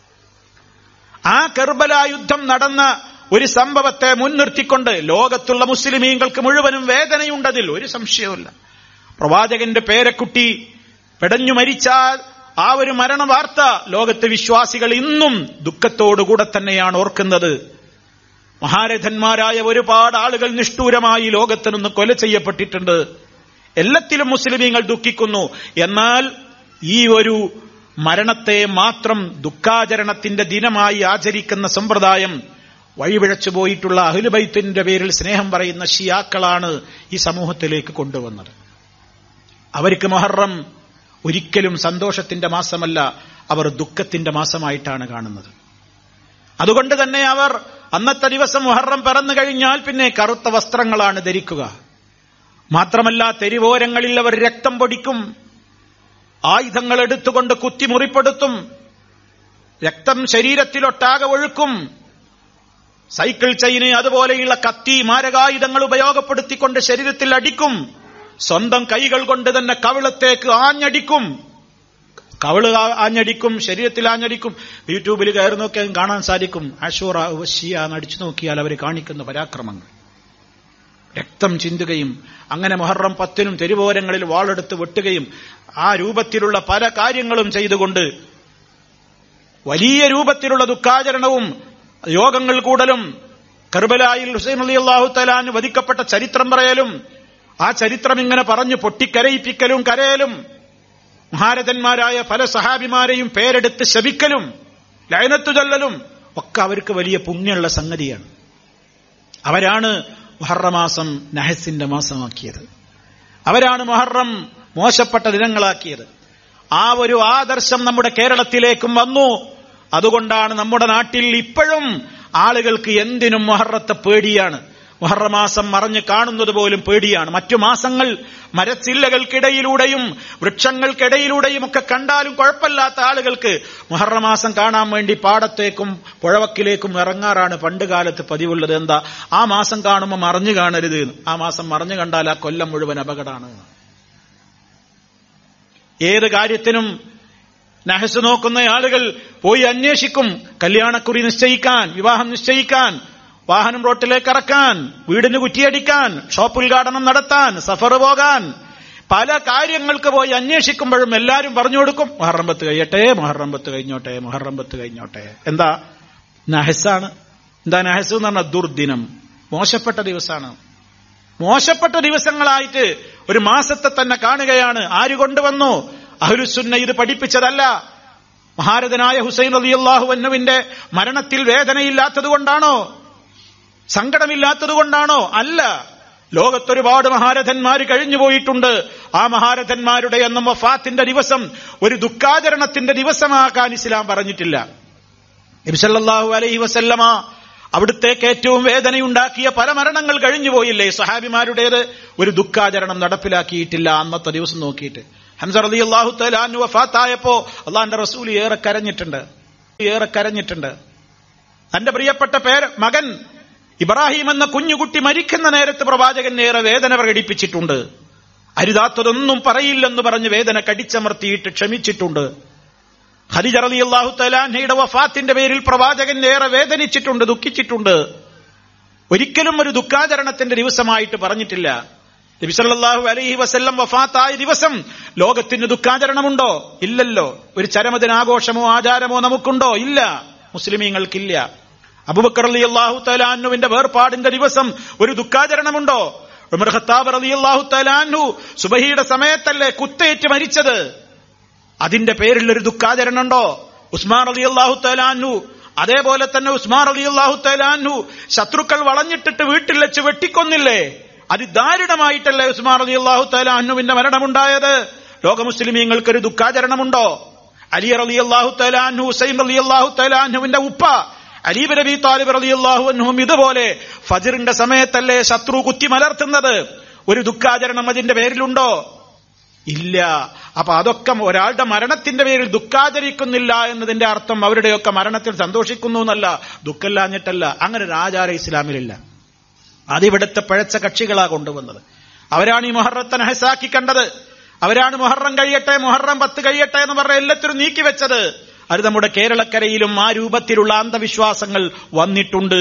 Speaker 1: ആ കെർബല യുദ്ധം നടന്ന ഒരു സംഭവത്തെ മുൻനിർത്തിക്കൊണ്ട് ലോകത്തുള്ള മുസ്ലിമീങ്ങൾക്ക് മുഴുവനും വേദനയുണ്ടതിൽ ഒരു സംശയവുമില്ല പ്രവാചകന്റെ പേരക്കുട്ടി പെടഞ്ഞു മരിച്ചാൽ ആ ഒരു മരണ വാർത്ത ലോകത്തെ വിശ്വാസികൾ ഇന്നും ദുഃഖത്തോടുകൂടെ തന്നെയാണ് ഓർക്കുന്നത് മഹാരഥന്മാരായ ഒരുപാട് ആളുകൾ നിഷ്ഠൂരമായി ലോകത്തിൽ നിന്ന് കൊല ചെയ്യപ്പെട്ടിട്ടുണ്ട് എല്ലാത്തിലും മുസ്ലിമീങ്ങൾ ദുഃഖിക്കുന്നു എന്നാൽ ഈ ഒരു മരണത്തെ മാത്രം ദുഃഖാചരണത്തിന്റെ ദിനമായി ആചരിക്കുന്ന സമ്പ്രദായം വഴിപിഴച്ചു പോയിട്ടുള്ള അഹുലുബൈത്തിന്റെ പേരിൽ സ്നേഹം പറയുന്ന ഷിയാക്കളാണ് ഈ സമൂഹത്തിലേക്ക് കൊണ്ടുവന്നത് അവർക്ക് മൊഹറം ഒരിക്കലും സന്തോഷത്തിന്റെ മാസമല്ല അവർ ദുഃഖത്തിന്റെ മാസമായിട്ടാണ് കാണുന്നത് അതുകൊണ്ട് തന്നെ അവർ അന്നത്തെ ദിവസം മുഹറം പിറന്നു കഴിഞ്ഞാൽ പിന്നെ കറുത്ത വസ്ത്രങ്ങളാണ് ധരിക്കുക മാത്രമല്ല തെരുവോരങ്ങളിൽ അവർ രക്തം പൊടിക്കും ആയുധങ്ങൾ എടുത്തുകൊണ്ട് കുത്തി മുറിപ്പെടുത്തും രക്തം ശരീരത്തിലൊട്ടാകെ ഒഴുക്കും സൈക്കിൾ ചെയിന് അതുപോലെയുള്ള കത്തി മാരകായുധങ്ങൾ ഉപയോഗപ്പെടുത്തിക്കൊണ്ട് ശരീരത്തിൽ അടിക്കും സ്വന്തം കൈകൾ കൊണ്ട് തന്നെ കവിളത്തേക്ക് ആഞ്ഞടിക്കും കവിള് ആഞ്ഞടിക്കും ശരീരത്തിൽ ആഞ്ഞടിക്കും യൂട്യൂബിൽ കയറി നോക്കിയാൽ കാണാൻ സാധിക്കും അഷൂറ ഷിയ അടിച്ചു നോക്കിയാൽ അവർ കാണിക്കുന്ന പരാക്രമങ്ങൾ രക്തം ചിന്തുകയും അങ്ങനെ മൊഹറം പത്തിനും തെരുവോരങ്ങളിൽ വാളെടുത്ത് വെട്ടുകയും ആ രൂപത്തിലുള്ള പല കാര്യങ്ങളും ചെയ്തുകൊണ്ട് വലിയ രൂപത്തിലുള്ള ദുഃഖാചരണവും യോഗങ്ങൾ കൂടലും കർബലായിൽ ഹുസൈൻ അലി അള്ളാഹു തലാൻ വധിക്കപ്പെട്ട ചരിത്രം പറയലും ആ ചരിത്രം ഇങ്ങനെ പറഞ്ഞു പൊട്ടിക്കരയിപ്പിക്കലും കരയലും മഹാരഥന്മാരായ പല സഹാബിമാരെയും പേരെടുത്ത് ശപിക്കലും ലയനത്തു ചൊല്ലലും ഒക്കെ അവർക്ക് വലിയ പുണ്യമുള്ള സംഗതിയാണ് അവരാണ് മുഹറമാസം നഹസിന്റെ മാസമാക്കിയത് അവരാണ് മുഹറം മോശപ്പെട്ട ദിനങ്ങളാക്കിയത് ആ ഒരു ആദർശം നമ്മുടെ കേരളത്തിലേക്കും വന്നു അതുകൊണ്ടാണ് നമ്മുടെ നാട്ടിൽ ഇപ്പോഴും ആളുകൾക്ക് എന്തിനും മൊഹറത്തെ പേടിയാണ് മുഹറമാസം മറഞ്ഞു കാണുന്നത് പോലും പേടിയാണ് മറ്റു മാസങ്ങൾ മരച്ചില്ലകൾക്കിടയിലൂടെയും വൃക്ഷങ്ങൾക്കിടയിലൂടെയും ഒക്കെ കണ്ടാലും കുഴപ്പമില്ലാത്ത ആളുകൾക്ക് മുഹറമാസം കാണാൻ വേണ്ടി പാടത്തേക്കും പുഴവക്കിലേക്കും ഇറങ്ങാറാണ് പണ്ട് കാലത്ത് പതിവുള്ളത് എന്താ ആ മാസം കാണുമ്പോൾ മറഞ്ഞു കാണരുത് ആ മാസം മറഞ്ഞു കണ്ടാൽ ആ കൊല്ലം മുഴുവൻ അപകടമാണ് ഏത് കാര്യത്തിനും നഹസ് നോക്കുന്ന ആളുകൾ പോയി അന്വേഷിക്കും കല്യാണക്കുറി നിശ്ചയിക്കാൻ വിവാഹം നിശ്ചയിക്കാൻ വാഹനം റോട്ടിലേക്ക് ഇറക്കാൻ വീടിന് കുറ്റിയടിക്കാൻ ഷോപ്പ് ഉദ്ഘാടനം നടത്താൻ സഫർ പോകാൻ പല കാര്യങ്ങൾക്ക് പോയി അന്വേഷിക്കുമ്പോഴും എല്ലാവരും പറഞ്ഞു കൊടുക്കും മൊഹറമ്പത്ത് കഴിയട്ടെ മൊഹറമ്പത്ത് കഴിഞ്ഞോട്ടെ മൊഹറമ്പത്ത് കഴിഞ്ഞോട്ടെ എന്താ നഹസാണ് എന്താ നഹസ് എന്ന് പറഞ്ഞാൽ ദുർദിനം മോശപ്പെട്ട ദിവസമാണ് മോശപ്പെട്ട ദിവസങ്ങളായിട്ട് ഒരു മാസത്തെ തന്നെ കാണുകയാണ് ആര് കൊണ്ടുവന്നു അഹ്ലുസുന്ന ഇത് പഠിപ്പിച്ചതല്ല മഹാരഥനായ ഹുസൈൻ അലിയല്ലാഹു അന്നുവിന്റെ മരണത്തിൽ വേദനയില്ലാത്തത് കൊണ്ടാണോ സങ്കടമില്ലാത്തത് കൊണ്ടാണോ അല്ല ലോകത്തൊരുപാട് മഹാരഥന്മാർ കഴിഞ്ഞുപോയിട്ടുണ്ട് ആ മഹാരഥന്മാരുടെ എന്നും വഫാത്തിന്റെ ദിവസം ഒരു ദുഃഖാചരണത്തിന്റെ ദിവസമാക്കാൻ ഇസ്ലാം പറഞ്ഞിട്ടില്ല നബിസല്ലാഹു അലൈഹി വസല്ലമ അവിടുത്തേക്ക് ഏറ്റവും വേദനയുണ്ടാക്കിയ പല മരണങ്ങൾ കഴിഞ്ഞുപോയില്ലേ സഹാബിമാരുടേത് ഒരു ദുഃഖാചരണം നടപ്പിലാക്കിയിട്ടില്ല അന്നത്തെ ദിവസം നോക്കിയിട്ട് ഹംസ റലി അള്ളാഹു തലാനു വഫാത്തായപ്പോ അള്ളാന്റെ റസൂൽ ഏറെ കരഞ്ഞിട്ടുണ്ട് ഏറെ കരഞ്ഞിട്ടുണ്ട് തന്റെ പ്രിയപ്പെട്ട പേര് മകൻ ഇബ്രാഹിം എന്ന കുഞ്ഞുകുട്ടി മരിക്കുന്ന നേരത്ത് പ്രവാചകൻ ഏറെ വേദന പ്രകടിപ്പിച്ചിട്ടുണ്ട് അരുതാത്തതൊന്നും പറയില്ലെന്ന് പറഞ്ഞ് വേദന കടിച്ചമർത്തിയിട്ട് ക്ഷമിച്ചിട്ടുണ്ട് ഖദിജ റലി അള്ളാഹു തലാൻഹയുടെ വഫാത്തിന്റെ പേരിൽ പ്രവാചകൻ ഏറെ വേദനിച്ചിട്ടുണ്ട് ദുഃഖിച്ചിട്ടുണ്ട് ഒരിക്കലും ഒരു ദുഃഖാചരണത്തിന്റെ ദിവസമായിട്ട് പറഞ്ഞിട്ടില്ല നബിസല്ലാഹു അലൈഹി വസല്ലം വഫാത്തായ ദിവസം ലോകത്തിന് ദുഃഖാചരണമുണ്ടോ ഇല്ലല്ലോ ഒരു ചരമദിനാഘോഷമോ ആചാരമോ നമുക്കുണ്ടോ ഇല്ല മുസ്ലിമീങ്ങൾക്കില്ല അബുബക്കർ അലി അള്ളാഹു തലാനുവിന്റെ വേർപാടിന്റെ ദിവസം ഒരു ദുഃഖാചരണമുണ്ടോ ഉമർ ഖത്താബ് അലി അള്ളാഹു തലാനു സുബഹിയുടെ സമയത്തല്ലേ കുത്തേറ്റ് മരിച്ചത് അതിന്റെ പേരിൽ ഒരു ദുഃഖാചരണമുണ്ടോ ഉസ്മാൻ അലി അള്ളാഹു തലാനു അതേപോലെ തന്നെ ഉസ്മാൻ അലി അള്ളാഹു തലാനു ശത്രുക്കൾ വളഞ്ഞിട്ടിട്ട് വീട്ടിൽ വെച്ച് വെട്ടിക്കൊന്നില്ലേ അതിദാരുണമായിട്ടല്ലേ ഉസ്മാൻ അലി അള്ളാഹു തലാനുവിന്റെ മരണമുണ്ടായത് ലോക മുസ്ലിമീങ്ങൾക്ക് ഒരു ദുഃഖാചരണമുണ്ടോ അലി അലി അള്ളാഹു തലാനു ഹുസൈൻ അലി അള്ളാഹു തലാനുവിന്റെ ഉപ്പ അലീബ് നബി താലിബ് അലി അള്ളാഹു അന്നുഹും ഇതുപോലെ ഫജിറിന്റെ സമയത്തല്ലേ ശത്രു കുത്തി മലർത്തുന്നത് ഒരു ദുഃഖാചരണം അതിന്റെ പേരിലുണ്ടോ ഇല്ല അപ്പൊ അതൊക്കെ ഒരാളുടെ മരണത്തിന്റെ പേരിൽ ദുഃഖാചരിക്കുന്നില്ല എന്നതിന്റെ അർത്ഥം അവരുടെയൊക്കെ മരണത്തിൽ സന്തോഷിക്കുന്നു എന്നല്ല ദുഃഖമില്ലാഞ്ഞിട്ടല്ല അങ്ങനെ ഒരു ആചാര ഇസ്ലാമിലില്ല അതിവിടുത്തെ പഴച്ച കക്ഷികളാ കൊണ്ടുവന്നത് അവരാണ് ഈ മൊഹറത്തെ നഹസാക്കി കണ്ടത് അവരാണ് മുഹറം കഴിയട്ടെ മുഹറം പത്ത് കഴിയട്ടെ എന്ന് പറഞ്ഞ എല്ലാത്തിനും നീക്കിവെച്ചത് അത് നമ്മുടെ കേരളക്കരയിലും ആ രൂപത്തിലുള്ള അന്ധവിശ്വാസങ്ങൾ വന്നിട്ടുണ്ട്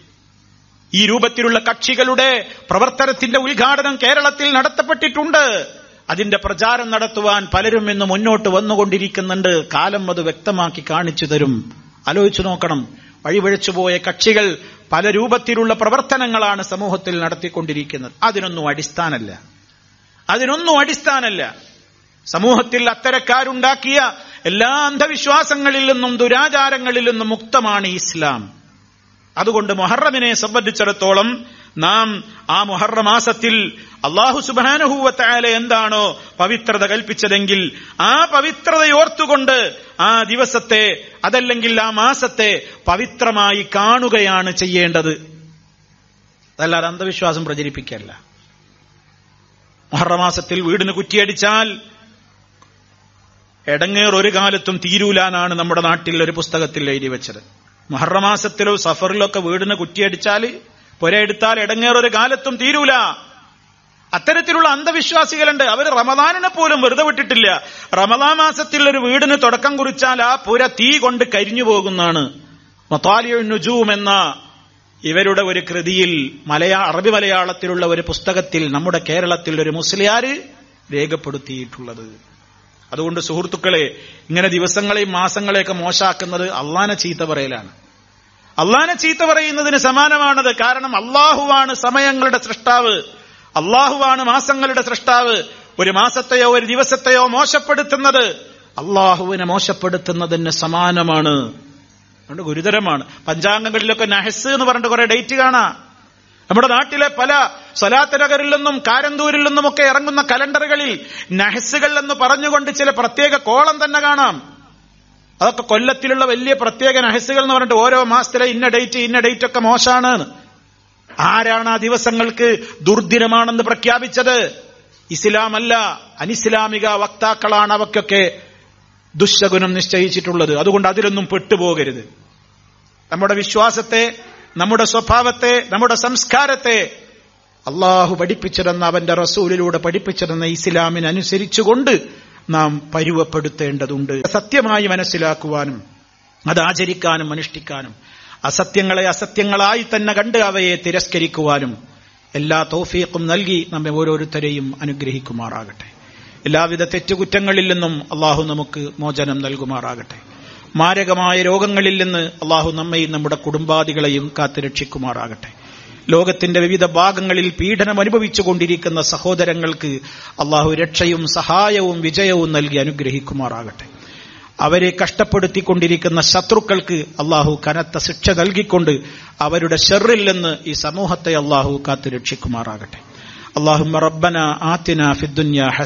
Speaker 1: ഈ രൂപത്തിലുള്ള കക്ഷികളുടെ പ്രവർത്തനത്തിന്റെ ഉദ്ഘാടനം കേരളത്തിൽ നടത്തപ്പെട്ടിട്ടുണ്ട് അതിന്റെ പ്രചാരം നടത്തുവാൻ പലരും ഇന്ന് മുന്നോട്ട് വന്നുകൊണ്ടിരിക്കുന്നുണ്ട് കാലം അത് വ്യക്തമാക്കി കാണിച്ചു തരും ആലോചിച്ചു നോക്കണം വഴിവഴിച്ചുപോയ കക്ഷികൾ പല രൂപത്തിലുള്ള പ്രവർത്തനങ്ങളാണ് സമൂഹത്തിൽ നടത്തിക്കൊണ്ടിരിക്കുന്നത് അതിനൊന്നും അടിസ്ഥാനല്ല അതിനൊന്നും അടിസ്ഥാനല്ല സമൂഹത്തിൽ അത്തരക്കാരുണ്ടാക്കിയ എല്ലാ അന്ധവിശ്വാസങ്ങളിൽ നിന്നും ദുരാചാരങ്ങളിൽ നിന്നും മുക്തമാണ് ഇസ്ലാം അതുകൊണ്ട് മൊഹറമിനെ സംബന്ധിച്ചിടത്തോളം നാം ആ മുഹറ മാസത്തിൽ അള്ളാഹു സുബാനഹൂവത്തായാലെ എന്താണോ പവിത്രത കൽപ്പിച്ചതെങ്കിൽ ആ പവിത്രതയോർത്തുകൊണ്ട് ആ ദിവസത്തെ അതല്ലെങ്കിൽ ആ മാസത്തെ പവിത്രമായി കാണുകയാണ് ചെയ്യേണ്ടത് അതല്ലാതെ അന്ധവിശ്വാസം പ്രചരിപ്പിക്കല്ല മുഹറമാസത്തിൽ വീടിന് കുറ്റിയടിച്ചാൽ എടങ്ങേർ ഒരു കാലത്തും തീരൂലാനാണ് നമ്മുടെ നാട്ടിൽ ഒരു പുസ്തകത്തിൽ എഴുതി വെച്ചത് മുഹറമാസത്തിലോ സഫറിലോ ഒക്കെ വീടിന് കുറ്റിയടിച്ചാൽ പുരയെടുത്താൽ എടങ്ങേർ ഒരു കാലത്തും തീരൂല അത്തരത്തിലുള്ള അന്ധവിശ്വാസികളുണ്ട് അവർ റമദാനിനെ പോലും വെറുതെ വിട്ടിട്ടില്ല റമദാൻ മാസത്തിൽ ഒരു വീടിന് തുടക്കം കുറിച്ചാൽ ആ പുര തീ കൊണ്ട് കരിഞ്ഞു പോകുന്നതാണ് മത്താലിയ നുജൂം എന്ന ഇവരുടെ ഒരു കൃതിയിൽ മലയാ അറബി മലയാളത്തിലുള്ള ഒരു പുസ്തകത്തിൽ നമ്മുടെ കേരളത്തിൽ ഒരു മുസ്ലിയാര് രേഖപ്പെടുത്തിയിട്ടുള്ളത് അതുകൊണ്ട് സുഹൃത്തുക്കളെ ഇങ്ങനെ ദിവസങ്ങളെയും മാസങ്ങളെയൊക്കെ മോശാക്കുന്നത് അള്ളാനെ ചീത്ത പറയലാണ് അള്ളാനെ ചീത്ത പറയുന്നതിന് സമാനമാണത് കാരണം അള്ളാഹുവാണ് സമയങ്ങളുടെ സൃഷ്ടാവ് അള്ളാഹുവാണ് മാസങ്ങളുടെ സൃഷ്ടാവ് ഒരു മാസത്തെയോ ഒരു ദിവസത്തെയോ മോശപ്പെടുത്തുന്നത് അള്ളാഹുവിനെ മോശപ്പെടുത്തുന്നതിന് സമാനമാണ് അതുകൊണ്ട് ഗുരുതരമാണ് പഞ്ചാംഗങ്ങളിലൊക്കെ നഹസ് എന്ന് പറഞ്ഞിട്ട് കുറെ ഡേറ്റ് കാണാ നമ്മുടെ നാട്ടിലെ പല സ്വലാത്തനഗറിൽ നിന്നും കാരന്തൂരിൽ നിന്നുമൊക്കെ ഇറങ്ങുന്ന കലണ്ടറുകളിൽ നഹസുകൾ എന്ന് പറഞ്ഞുകൊണ്ട് ചില പ്രത്യേക കോളം തന്നെ കാണാം അതൊക്കെ കൊല്ലത്തിലുള്ള വലിയ പ്രത്യേക നഹസുകൾ എന്ന് പറഞ്ഞിട്ട് ഓരോ മാസത്തിലെ ഇന്ന ഡേറ്റ് ഇന്ന ഡേറ്റ് ഒക്കെ മോശമാണ് ആരാണ് ആ ദിവസങ്ങൾക്ക് ദുർദിനമാണെന്ന് പ്രഖ്യാപിച്ചത് ഇസ്ലാമല്ല അനിസ്ലാമിക വക്താക്കളാണ് അവയ്ക്കൊക്കെ ദുശകുനം നിശ്ചയിച്ചിട്ടുള്ളത് അതുകൊണ്ട് അതിലൊന്നും പെട്ടുപോകരുത് നമ്മുടെ വിശ്വാസത്തെ നമ്മുടെ സ്വഭാവത്തെ നമ്മുടെ സംസ്കാരത്തെ അള്ളാഹു പഠിപ്പിച്ചിരുന്ന അവന്റെ റസൂലിലൂടെ പഠിപ്പിച്ചിരുന്ന ഇസ്ലാമിനനുസരിച്ചുകൊണ്ട് നാം പരുവപ്പെടുത്തേണ്ടതുണ്ട് സത്യമായി മനസ്സിലാക്കുവാനും അത് ആചരിക്കാനും അനുഷ്ഠിക്കാനും അസത്യങ്ങളെ അസത്യങ്ങളായി തന്നെ കണ്ട് അവയെ തിരസ്കരിക്കുവാനും എല്ലാ തോഫീക്കും നൽകി നമ്മെ ഓരോരുത്തരെയും അനുഗ്രഹിക്കുമാറാകട്ടെ എല്ലാവിധ തെറ്റുകുറ്റങ്ങളിൽ നിന്നും അള്ളാഹു നമുക്ക് മോചനം നൽകുമാറാകട്ടെ മാരകമായ രോഗങ്ങളിൽ നിന്ന് അള്ളാഹു നമ്മയും നമ്മുടെ കുടുംബാദികളെയും കാത്തുരക്ഷിക്കുമാറാകട്ടെ ലോകത്തിന്റെ വിവിധ ഭാഗങ്ങളിൽ പീഡനം അനുഭവിച്ചുകൊണ്ടിരിക്കുന്ന സഹോദരങ്ങൾക്ക് അള്ളാഹു രക്ഷയും സഹായവും വിജയവും നൽകി അനുഗ്രഹിക്കുമാറാകട്ടെ അവരെ കഷ്ടപ്പെടുത്തിക്കൊണ്ടിരിക്കുന്ന ശത്രുക്കൾക്ക് അള്ളാഹു കനത്ത ശിക്ഷ നൽകിക്കൊണ്ട് അവരുടെ ഷെറിൽ നിന്ന് ഈ സമൂഹത്തെ അള്ളാഹു കാത്തു രക്ഷിക്കുമാറാകട്ടെ اللهم ربنا آتنا في الدنيا